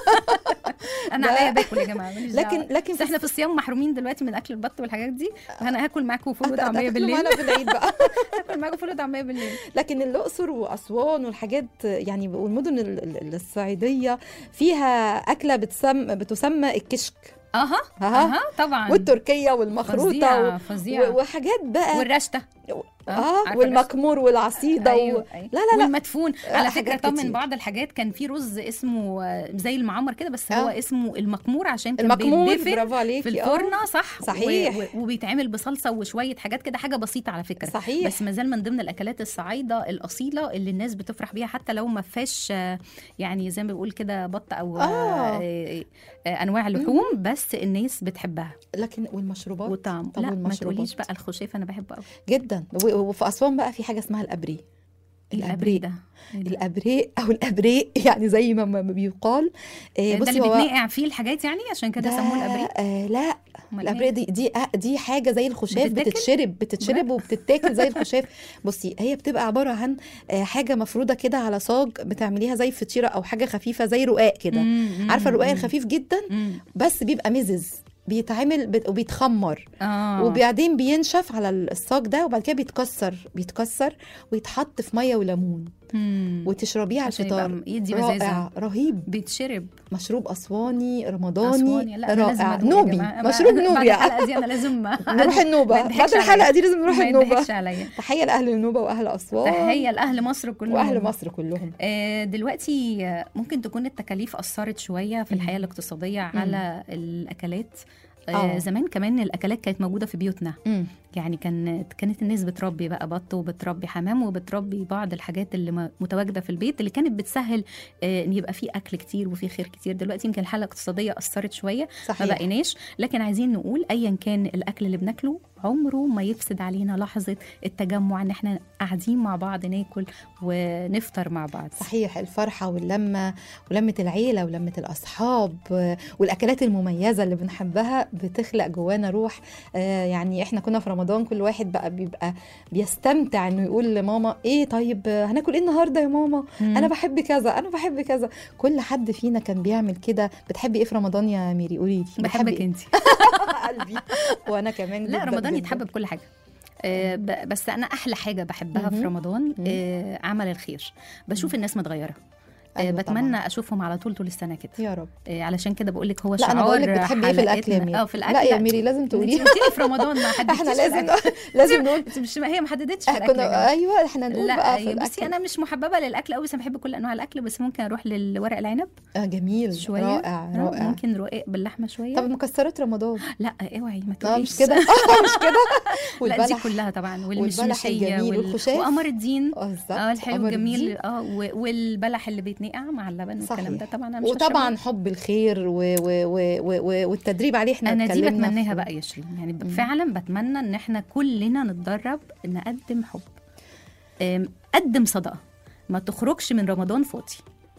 S3: انا
S2: ده-
S3: عليا باكل يا جماعه ماليش
S2: لكن
S3: دعوة.
S2: لكن
S3: بس احنا في الصيام محرومين دلوقتي من اكل البط والحاجات دي انا هاكل معاكم فول وطعميه
S2: هتاكلوا
S3: بالليل
S2: معانا في العيد بقى
S3: هاكل معاكم فول وطعميه بالليل
S2: لكن الاقصر واسوان والحاجات يعني والمدن ال- ال- الصعيديه فيها اكله بتسمى بتسمى الكشك
S3: اها
S2: أها.
S3: اها طبعا
S2: والتركيه والمخروطه
S3: فظيعه
S2: و...
S3: فظيعه
S2: و- وحاجات بقى
S3: والرشته
S2: اه
S3: عارفة
S2: والمكمور والعصيده
S3: أيوة.
S2: و...
S3: أيوة.
S2: لا لا لا
S3: والمدفون على فكره
S2: حاجات
S3: طب من
S2: كتير.
S3: بعض الحاجات كان في رز اسمه آه، زي المعمر كده بس
S2: آه.
S3: هو اسمه المكمور عشان كان
S2: المكمور
S3: بيتدفن
S2: برافو
S3: في
S2: عليكي آه.
S3: الفرن صح
S2: صحيح.
S3: و... و... وبيتعمل بصلصه وشويه حاجات كده حاجه بسيطه على فكره
S2: صحيح
S3: بس ما زال من ضمن الاكلات الصعايده الاصيله اللي الناس بتفرح بيها حتى لو ما فيهاش آه، يعني زي ما بيقول كده بط او
S2: آه.
S3: آه. آه انواع لحوم بس الناس بتحبها
S2: لكن والمشروبات
S3: وطعم
S2: طب
S3: لا ما
S2: والمشروبات؟
S3: تقوليش بقى الخشيف انا بحبه قوي
S2: جدا و- وفي اسوان بقى في حاجه اسمها الابري
S3: الابري ده
S2: الابريق او الابريق يعني زي ما ما بيقال آه،
S3: ده
S2: بصي
S3: اللي
S2: هو
S3: بتنقع فيه الحاجات يعني عشان كده
S2: ده-
S3: سموه الابري
S2: آه لا
S3: أمال
S2: الابريق دي دي دي حاجه زي الخشاف
S3: بتتاكل؟
S2: بتتشرب بتتشرب وبتتاكل زي الخشاف بصي هي بتبقى عباره عن آه، حاجه مفروده كده على صاج بتعمليها زي فطيره او حاجه خفيفه زي رقاق كده
S3: مم،
S2: عارفه الرقاق
S3: مم.
S2: الخفيف جدا
S3: مم.
S2: بس بيبقى مزز بيتعمل بت- وبيتخمر
S3: اه
S2: وبعدين بينشف على الصاج ده وبعد كده بيتكسر بيتكسر ويتحط في ميه وليمون
S3: مم.
S2: وتشربيه على
S3: عشان
S2: الفطار
S3: يبقى يدي
S2: رائع
S3: مزازة.
S2: رهيب
S3: بيتشرب
S2: مشروب اسواني رمضاني
S3: أسواني. لا، أنا لازم
S2: رائع
S3: أدوق يا
S2: نوبي
S3: جماعة.
S2: مشروب
S3: بعد
S2: نوبي
S3: الحلقه دي انا لازم
S2: نروح النوبه
S3: ما يضحكش
S2: بعد الحلقه
S3: عليا.
S2: دي لازم نروح
S3: ما
S2: النوبه
S3: يضحكش عليا
S2: تحيه لاهل النوبه واهل اسوان
S3: تحيه لاهل مصر كلهم
S2: واهل مصر كلهم
S3: آه، دلوقتي آه، ممكن تكون التكاليف أثرت شوية في الحياة الاقتصادية على الأكلات آه،
S2: آه.
S3: زمان كمان الأكلات كانت موجودة في بيوتنا
S2: مم.
S3: يعني كانت كانت الناس بتربي بقى بط وبتربي حمام وبتربي بعض الحاجات اللي م- متواجده في البيت اللي كانت بتسهل آه، ان يبقى في اكل كتير وفي خير كتير دلوقتي يمكن الحاله الاقتصاديه اثرت شويه ما
S2: صحيح
S3: بقيناش لكن عايزين نقول ايا كان الاكل اللي بناكله عمره ما يفسد علينا لحظه التجمع ان احنا قاعدين مع بعض ناكل ونفطر مع بعض
S2: صحيح الفرحة واللمة ولمة العيلة ولمة الأصحاب آه، والأكلات المميزة اللي بنحبها بتخلق جوانا روح آه، يعني إحنا كنا في رمضان كل واحد بقى بيبقى بيستمتع إنه يقول لماما إيه طيب آه، هناكل إيه النهاردة يا ماما
S3: مم.
S2: أنا بحب كذا أنا بحب كذا كل حد فينا كان بيعمل كده بتحبي إيه في رمضان يا ميري قولي لي
S3: بحبك انت
S2: قلبي وأنا كمان
S3: لا
S2: جداً
S3: رمضان
S2: جداً.
S3: يتحب بكل حاجه آه، ب- بس انا احلى حاجه بحبها في
S2: مهم.
S3: رمضان
S2: مم.
S3: آه، عمل الخير بشوف الناس متغيره آه،
S2: أيوة
S3: بتمنى
S2: طبعاً.
S3: اشوفهم على طول طول السنه كده
S2: يا رب
S3: آه، علشان كده بقول لك هو
S2: لا
S3: شعار
S2: أنا بقول لك بتحبي إيه في الأكل يا
S3: حلقتنا.
S2: ميري
S3: اه في الاكل
S2: لا يا ميري لازم
S3: انت
S2: تقولي
S3: قلتي لي في رمضان ما حددتيش
S2: احنا لازم
S3: الأكل.
S2: لازم نقول
S3: انت مش هي ما حددتش في الاكل يا
S2: كنا
S3: جماعة.
S2: ايوه احنا نقول
S3: لا
S2: بقى في
S3: بصي
S2: الأكل.
S3: انا مش محببه للاكل قوي بس انا بحب كل انواع الاكل بس ممكن اروح للورق العنب
S2: آه جميل
S3: شويه
S2: رائع
S3: آه،
S2: رائع
S3: ممكن رقاق باللحمه شويه
S2: طب مكسرات رمضان
S3: لا اوعي ما
S2: اه
S3: تقوليش
S2: مش كده اه مش كده
S3: لا دي
S2: والبلح
S3: كلها طبعا
S2: والبلح
S3: والمشمشيه
S2: الجميل
S3: وال...
S2: والخشاف.
S3: وقمر الدين
S2: اه بالظبط
S3: اه الحلو
S2: قمر
S3: الجميل
S2: الدين.
S3: اه و- والبلح اللي بيتنقع مع اللبن والكلام ده
S2: صحيح.
S3: طبعا انا مش
S2: وطبعا
S3: هشربه.
S2: حب الخير و و و و و والتدريب عليه احنا
S3: انا دي
S2: اتكلمنا
S3: بتمناها
S2: في-
S3: بقى يا شيرين يعني ب-
S2: مم.
S3: فعلا بتمنى ان احنا كلنا نتدرب نقدم حب أم، قدم صدقه ما تخرجش من رمضان فاضي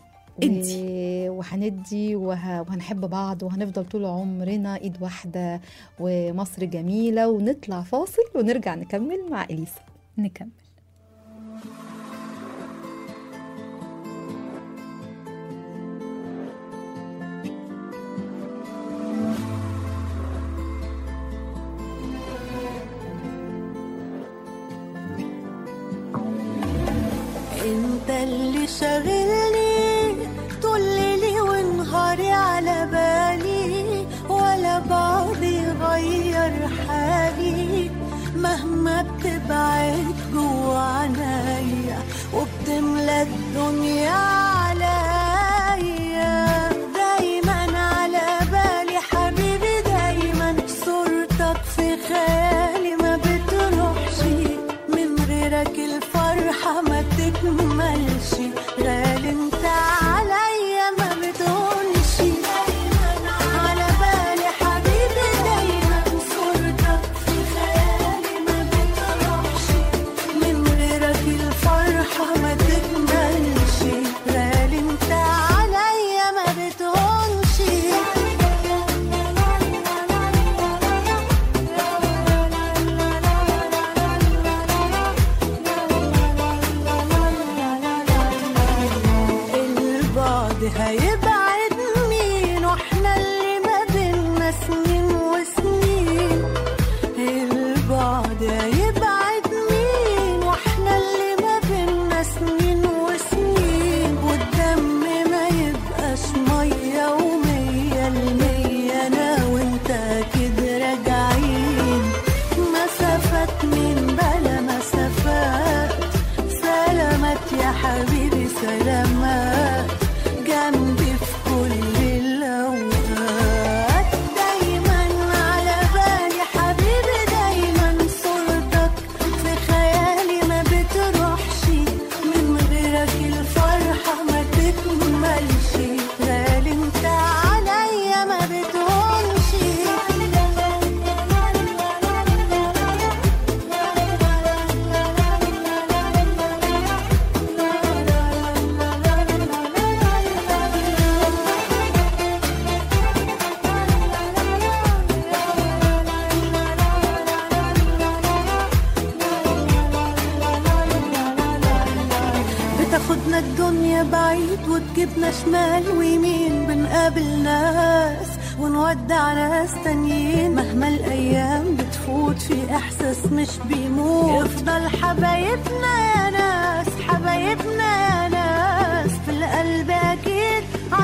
S3: ادي
S2: و- وهندي وه... وهنحب بعض وهنفضل طول عمرنا ايد واحده ومصر جميله ونطلع فاصل ونرجع نكمل مع اليسا
S3: نكمل
S6: انت اللي شاغلني طول ليلي ونهاري على بالي ولا بعضي غير حالي مهما بتبعد جوا عنايا وبتملى الدنيا عليا دايما على بالي حبيبي دايما صورتك في خيالي ما بتروحش من غيرك الفرحة ما تكملش غالي انت عليا ما بتقولش دايما على بالي حبيبي دايما صورتك في خيالي ما بتروحش رحنا الدنيا بعيد وتجيبنا شمال ويمين بنقابل ناس ونودع ناس تانيين مهما الأيام بتفوت في إحساس مش بيموت يفضل حبايبنا يا ناس حبايبنا يا ناس في القلب أكيد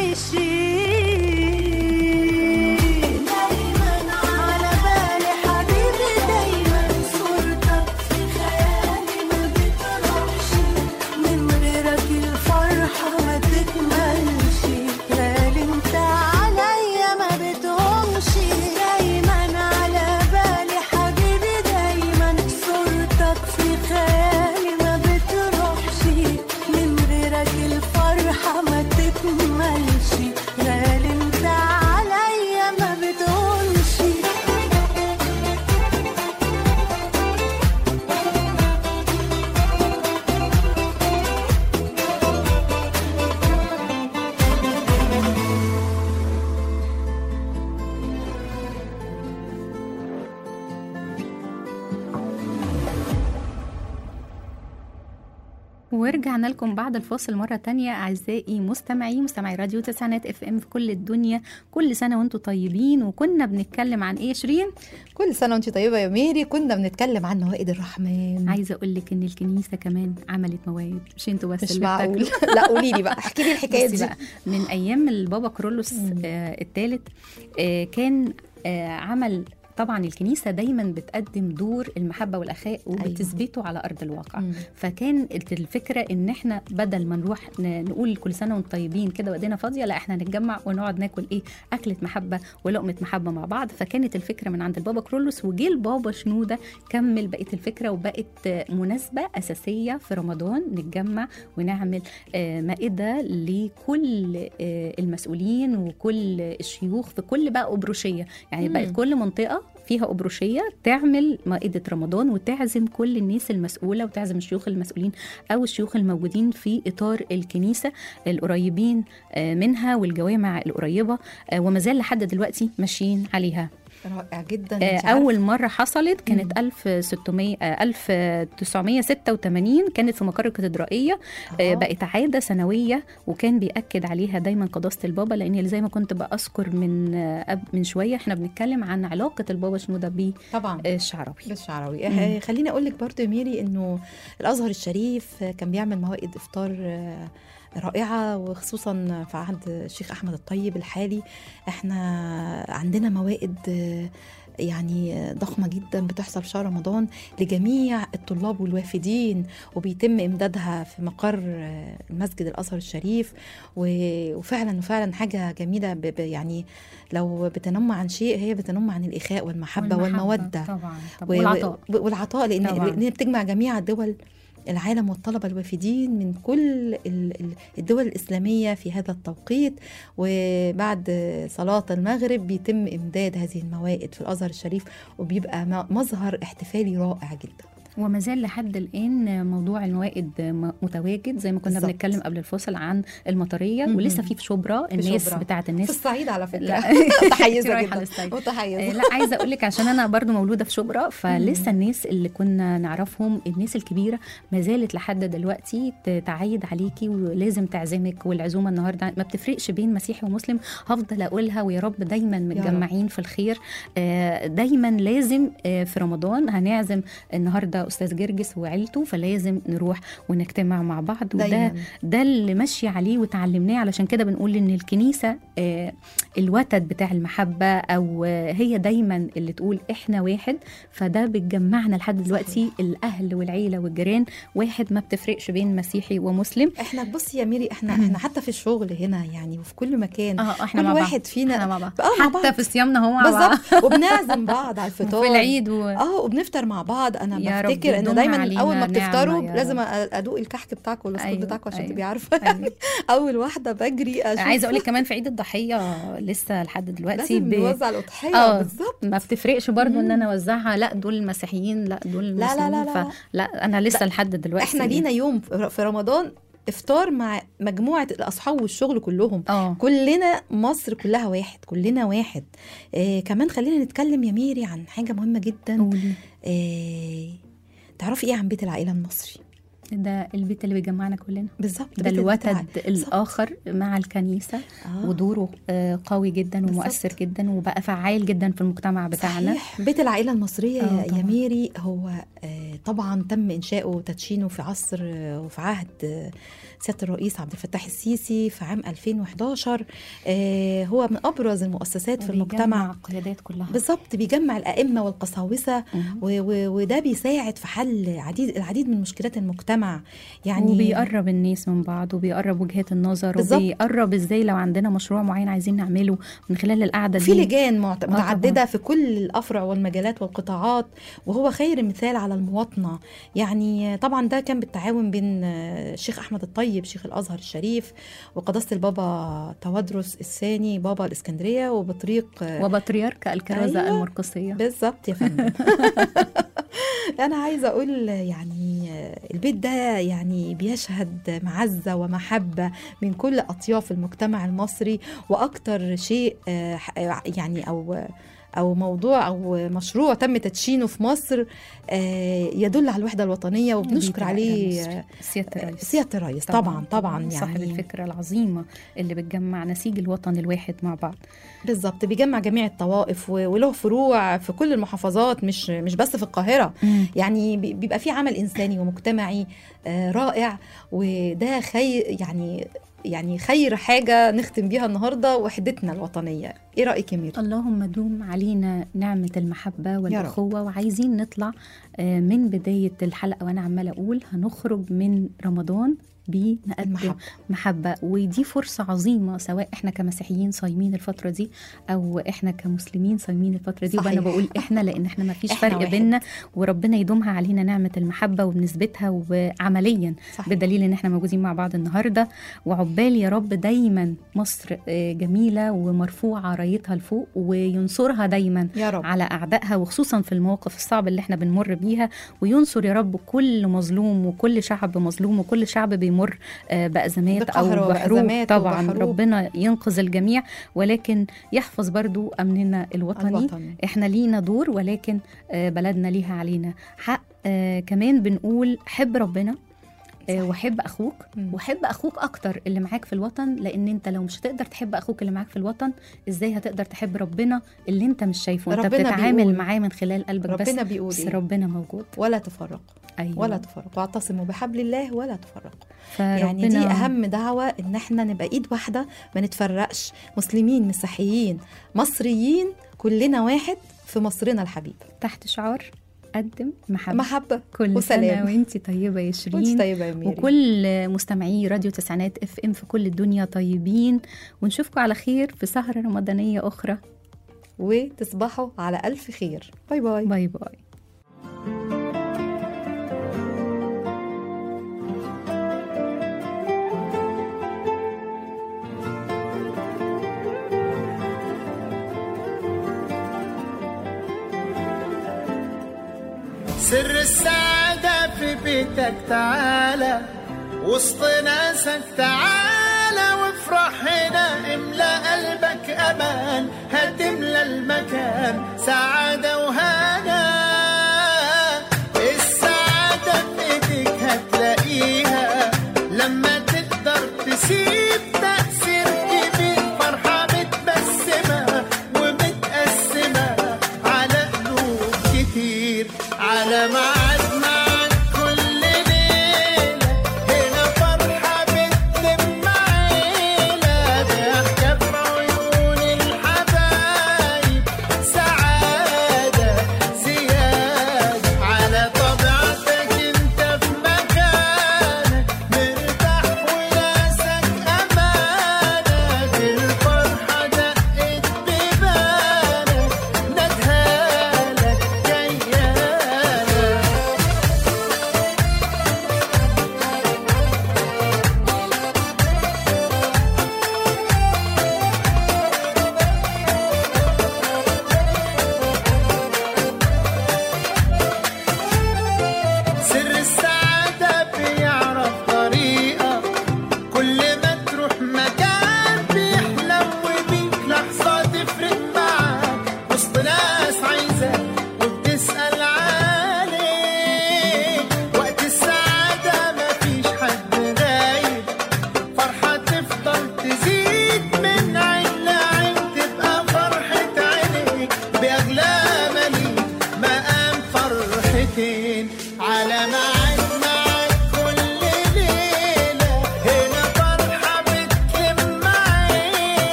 S6: عايشين دايما على بالي حبيبي دايما صورتك في خيالي ما بتروحش من غيرك الفرحة ما تكملش غالي انت عليا ما بتقومش دايما على بالي حبيبي دايما صورتك في خيالي ما بتروحش من غيرك الفرحة ما تكملش غالي انت عليا ما بتقومش
S3: ورجعنا لكم بعد الفاصل مرة تانية أعزائي مستمعي مستمعي راديو تسعينات اف ام في كل الدنيا كل سنة وانتم طيبين وكنا بنتكلم عن ايه شيرين
S2: كل سنه وانت طيبه يا ميري كنا بنتكلم عن موائد الرحمن
S3: عايزة اقول لك ان الكنيسة كمان عملت مواد مش انتوا بس
S2: مش
S3: اللي
S2: معقول
S3: بتاكلوا.
S2: لا قولي لي بقى احكي لي الحكايه
S3: بصي
S2: دي
S3: بقى من ايام البابا كرولوس آه الثالث آه كان آه عمل طبعا الكنيسة دايما بتقدم دور المحبة والأخاء وبتثبته على أرض الواقع
S2: مم.
S3: فكان الفكرة إن إحنا بدل ما نروح ن- نقول كل سنة وانتم طيبين كده وإيدينا فاضية لا إحنا نتجمع ونقعد ناكل إيه أكلة محبة ولقمة محبة مع بعض فكانت الفكرة من عند البابا كرولوس وجه البابا شنودة كمل بقية الفكرة وبقت آه، مناسبة أساسية في رمضان نتجمع ونعمل آه، مائدة لكل آه، المسؤولين وكل الشيوخ في كل بقى أبروشية يعني
S2: مم.
S3: بقت كل منطقة فيها أبروشية تعمل مائدة رمضان وتعزم كل الناس المسؤولة وتعزم الشيوخ المسؤولين أو الشيوخ الموجودين في إطار الكنيسة القريبين آه، منها والجوامع القريبة آه، وما زال لحد دلوقتي ماشيين عليها
S2: رائع جدا
S3: آه،
S2: انت عارفة-
S3: أول مرة حصلت كانت 1600 آه، 1986 كانت في مقر الكاتدرائية آه،
S2: آه.
S3: بقت عادة سنوية وكان بيأكد عليها دايما قداسة البابا لأن زي ما كنت بأذكر من آه، أب- من شوية احنا بنتكلم عن علاقة البابا شنودة
S2: طبعا
S3: بالشعراوي
S2: بالشعراوي آه، خليني اقول لك برضو يا ميري انه الازهر الشريف آه، كان بيعمل موائد افطار آه، رائعة وخصوصا في عهد الشيخ أحمد الطيب الحالي احنا عندنا موائد آه، يعني ضخمة جدا بتحصل في شهر رمضان لجميع الطلاب والوافدين وبيتم إمدادها في مقر آه، المسجد الأزهر الشريف و- وفعلا وفعلا حاجة جميلة ب- ب- يعني لو بتنم عن شيء هي بتنم عن الإخاء والمحبة, والمودة
S3: طبعا
S2: و-
S3: طبعا والعطاء
S2: و- والعطاء لان
S3: طبعاً.
S2: لان بتجمع جميع دول العالم والطلبة الوافدين من كل ال- ال- الدول الإسلامية في هذا التوقيت وبعد صلاة المغرب بيتم إمداد هذه الموائد في الأزهر الشريف وبيبقى م- مظهر احتفالي رائع جدا
S3: وما زال لحد الان موضوع الموائد م- متواجد زي ما كنا
S2: بالظبط.
S3: بنتكلم قبل الفصل عن المطريه
S2: مهم.
S3: ولسه في في شبرا الناس
S2: شبرا.
S3: بتاعه
S2: في
S3: الناس
S2: الصعيد على فكرة
S3: لا.
S2: متحيزة
S3: رايحة
S2: جدا
S3: للصعيد. آه،
S2: متحيزة
S3: لا عايزه اقول لك عشان انا برضو مولوده في شبرا فلسه الناس اللي كنا نعرفهم الناس الكبيره ما زالت لحد دلوقتي ت- تعيد عليكي ولازم تعزمك والعزومه النهارده ما بتفرقش بين مسيحي ومسلم هفضل اقولها ويا رب دايما متجمعين في الخير آه، دايما لازم آه، في رمضان هنعزم النهارده استاذ جرجس وعيلته فلازم نروح ونجتمع مع بعض وده
S2: دايما
S3: ده اللي ماشي عليه وتعلمناه علشان كده بنقول ان الكنيسه آه، الوتد بتاع المحبه او آه، هي دايما اللي تقول احنا واحد فده بتجمعنا لحد دلوقتي الاهل والعيله والجيران واحد ما بتفرقش بين مسيحي ومسلم
S2: احنا بصي يا ميري احنا احنا حتى في الشغل هنا يعني وفي كل مكان
S3: اه احنا
S2: كل
S3: مع بعض
S2: واحد فينا
S3: احنا مع بعض
S2: آه، مع
S3: حتى
S2: بعض.
S3: في صيامنا هو مع بعض
S2: بالظبط وبنعزم بعض على الفطار
S3: في العيد و...
S2: اه وبنفطر مع بعض انا
S3: يا رب
S2: بفتكر ان
S3: يدومها
S2: دايما
S3: علينا
S2: اول ما
S3: نعمة
S2: بتفطروا
S3: يا
S2: لازم أ- ادوق الكحك بتاعكم والبسكوت
S3: أيوة،
S2: بتاعكم عشان
S3: أيوة.
S2: تبقي عارفه
S3: أيوة.
S2: اول واحده بجري اشوف
S3: عايزه اقول لك كمان في عيد الضحيه لسه لحد دلوقتي
S2: لازم
S3: ب...
S2: نوزع الاضحيه
S3: اه
S2: بالظبط
S3: ما بتفرقش برضو ان انا اوزعها لا دول المسيحيين لا دول
S2: لا، لا،
S3: المسلمين
S2: لا، لا.
S3: فلا انا لسه لحد دلوقتي
S2: احنا لينا يوم في رمضان افطار مع مجموعه الاصحاب والشغل كلهم
S3: اه
S2: كلنا مصر كلها واحد كلنا واحد آه كمان خلينا نتكلم يا ميري عن حاجه مهمه جدا
S3: قولي
S2: آه تعرفي ايه عن بيت العائله المصري
S3: ده البيت اللي بيجمعنا كلنا
S2: بالظبط
S3: ده
S2: بيت
S3: الوتد
S2: العيلة.
S3: الآخر مع الكنيسة
S2: آه.
S3: ودوره آه، قوي جدا
S2: بالظبط.
S3: ومؤثر جدا وبقى فعال جدا في المجتمع بتاعنا
S2: صحيح بيت العائله المصريه
S3: آه،
S2: يا- يا
S3: طبعاً.
S2: ميري هو آه، طبعا تم انشاؤه وتدشينه في عصر آه، وفي عهد آه، سياده الرئيس عبد الفتاح السيسي في عام 2011 آه، هو من ابرز المؤسسات في
S3: وبيجمع
S2: المجتمع
S3: القيادات كلها
S2: بالظبط بيجمع الائمه والقساوسه
S3: مم.
S2: و- و- وده بيساعد في حل عديد العديد من مشكلات المجتمع يعني
S3: وبيقرب الناس من بعض وبيقرب وجهات النظر
S2: بالظبط.
S3: وبيقرب ازاي لو عندنا مشروع معين عايزين نعمله من خلال القعده
S2: في
S3: دي
S2: لجان معت-
S3: طبعاً.
S2: متعدده في كل الافرع والمجالات والقطاعات وهو خير مثال على المواطنه يعني طبعا ده كان بالتعاون بين آه، الشيخ احمد الطيب شيخ الازهر الشريف وقداسه البابا توادرس الثاني بابا الاسكندريه وبطريق آه،
S3: وبطريرك الكرازه
S2: أيوة.
S3: المرقسيه
S2: بالظبط يا فندم انا عايزه اقول يعني البيت ده يعني بيشهد معزه ومحبه من كل اطياف المجتمع المصري واكتر شيء آه، ح- يعني او او موضوع او مشروع تم تدشينه في مصر آه، يدل على الوحده الوطنيه وبنشكر
S3: بيت
S2: عليه
S3: المصري.
S2: آه،
S3: سياده الرئيس
S2: سياده الرئيس طبعا طبعا
S3: صاحب
S2: يعني
S3: الفكره العظيمه اللي بتجمع نسيج الوطن الواحد مع بعض
S2: بالظبط بيجمع جميع الطوائف و- وله فروع في كل المحافظات مش مش بس في القاهره يعني بي- بيبقى في عمل انساني ومجتمعي آه، رائع وده خير يعني يعني خير حاجه نختم بيها النهارده وحدتنا الوطنيه ايه رايك يا ميرا
S3: اللهم دوم علينا نعمة المحبة والأخوة وعايزين نطلع آه، من بداية الحلقة وأنا عمالة أقول هنخرج من رمضان بنقدم
S2: المحبة.
S3: محبة ودي فرصة عظيمة سواء احنا كمسيحيين صايمين الفترة دي أو احنا كمسلمين صايمين الفترة دي وأنا
S2: صحيح.
S3: بقول احنا لأن احنا ما فيش
S2: إحنا
S3: فرق
S2: واحد.
S3: بيننا وربنا يدومها علينا نعمة المحبة وبنثبتها وعمليا
S2: صحيح.
S3: بدليل ان احنا موجودين مع بعض النهارده وعقبال يا رب دايما مصر آه، جميله ومرفوعه رايتها لفوق وينصرها دايما
S2: يا رب
S3: على اعدائها وخصوصا في المواقف الصعبه اللي احنا بنمر بيها وينصر يا رب كل مظلوم وكل شعب مظلوم وكل شعب بيمر آه، بازمات او
S2: بقهر
S3: بحروب
S2: وبأزمات
S3: طبعا
S2: وبحروب.
S3: ربنا ينقذ الجميع ولكن يحفظ برضو امننا الوطني
S2: الوطني
S3: احنا لينا دور ولكن آه، بلدنا ليها علينا حق آه، كمان بنقول حب ربنا آه،
S2: صحيح.
S3: وحب اخوك
S2: مم.
S3: وحب اخوك اكتر اللي معاك في الوطن لان انت لو مش هتقدر تحب اخوك اللي معاك في الوطن ازاي هتقدر تحب ربنا اللي انت مش شايفه انت
S2: ربنا
S3: بتتعامل
S2: بيقول-
S3: معاه من خلال قلبك بس
S2: ربنا بيقول
S3: بس
S2: إيه؟
S3: ربنا موجود
S2: ولا تفرقوا
S3: ايوه
S2: ولا تفرقوا واعتصموا بحبل الله ولا تفرقوا
S3: فربنا
S2: يعني دي اهم دعوه ان احنا نبقى ايد واحده ما نتفرقش مسلمين مسيحيين مصريين كلنا واحد في مصرنا الحبيب
S3: تحت شعار قدم محبه
S2: محبه
S3: كل
S2: وسلام.
S3: سنه وانت طيبه يا شيرين
S2: وانت طيبه يا ميري
S3: وكل مستمعي راديو تسعينات اف ام في كل الدنيا طيبين ونشوفكم على خير في سهره رمضانيه اخرى
S2: وتصبحوا على الف خير باي باي
S3: باي باي
S5: سر السعادة في بيتك تعالى وسط ناسك تعالى وافرح هنا املى قلبك امان هتملى المكان سعادة وهنا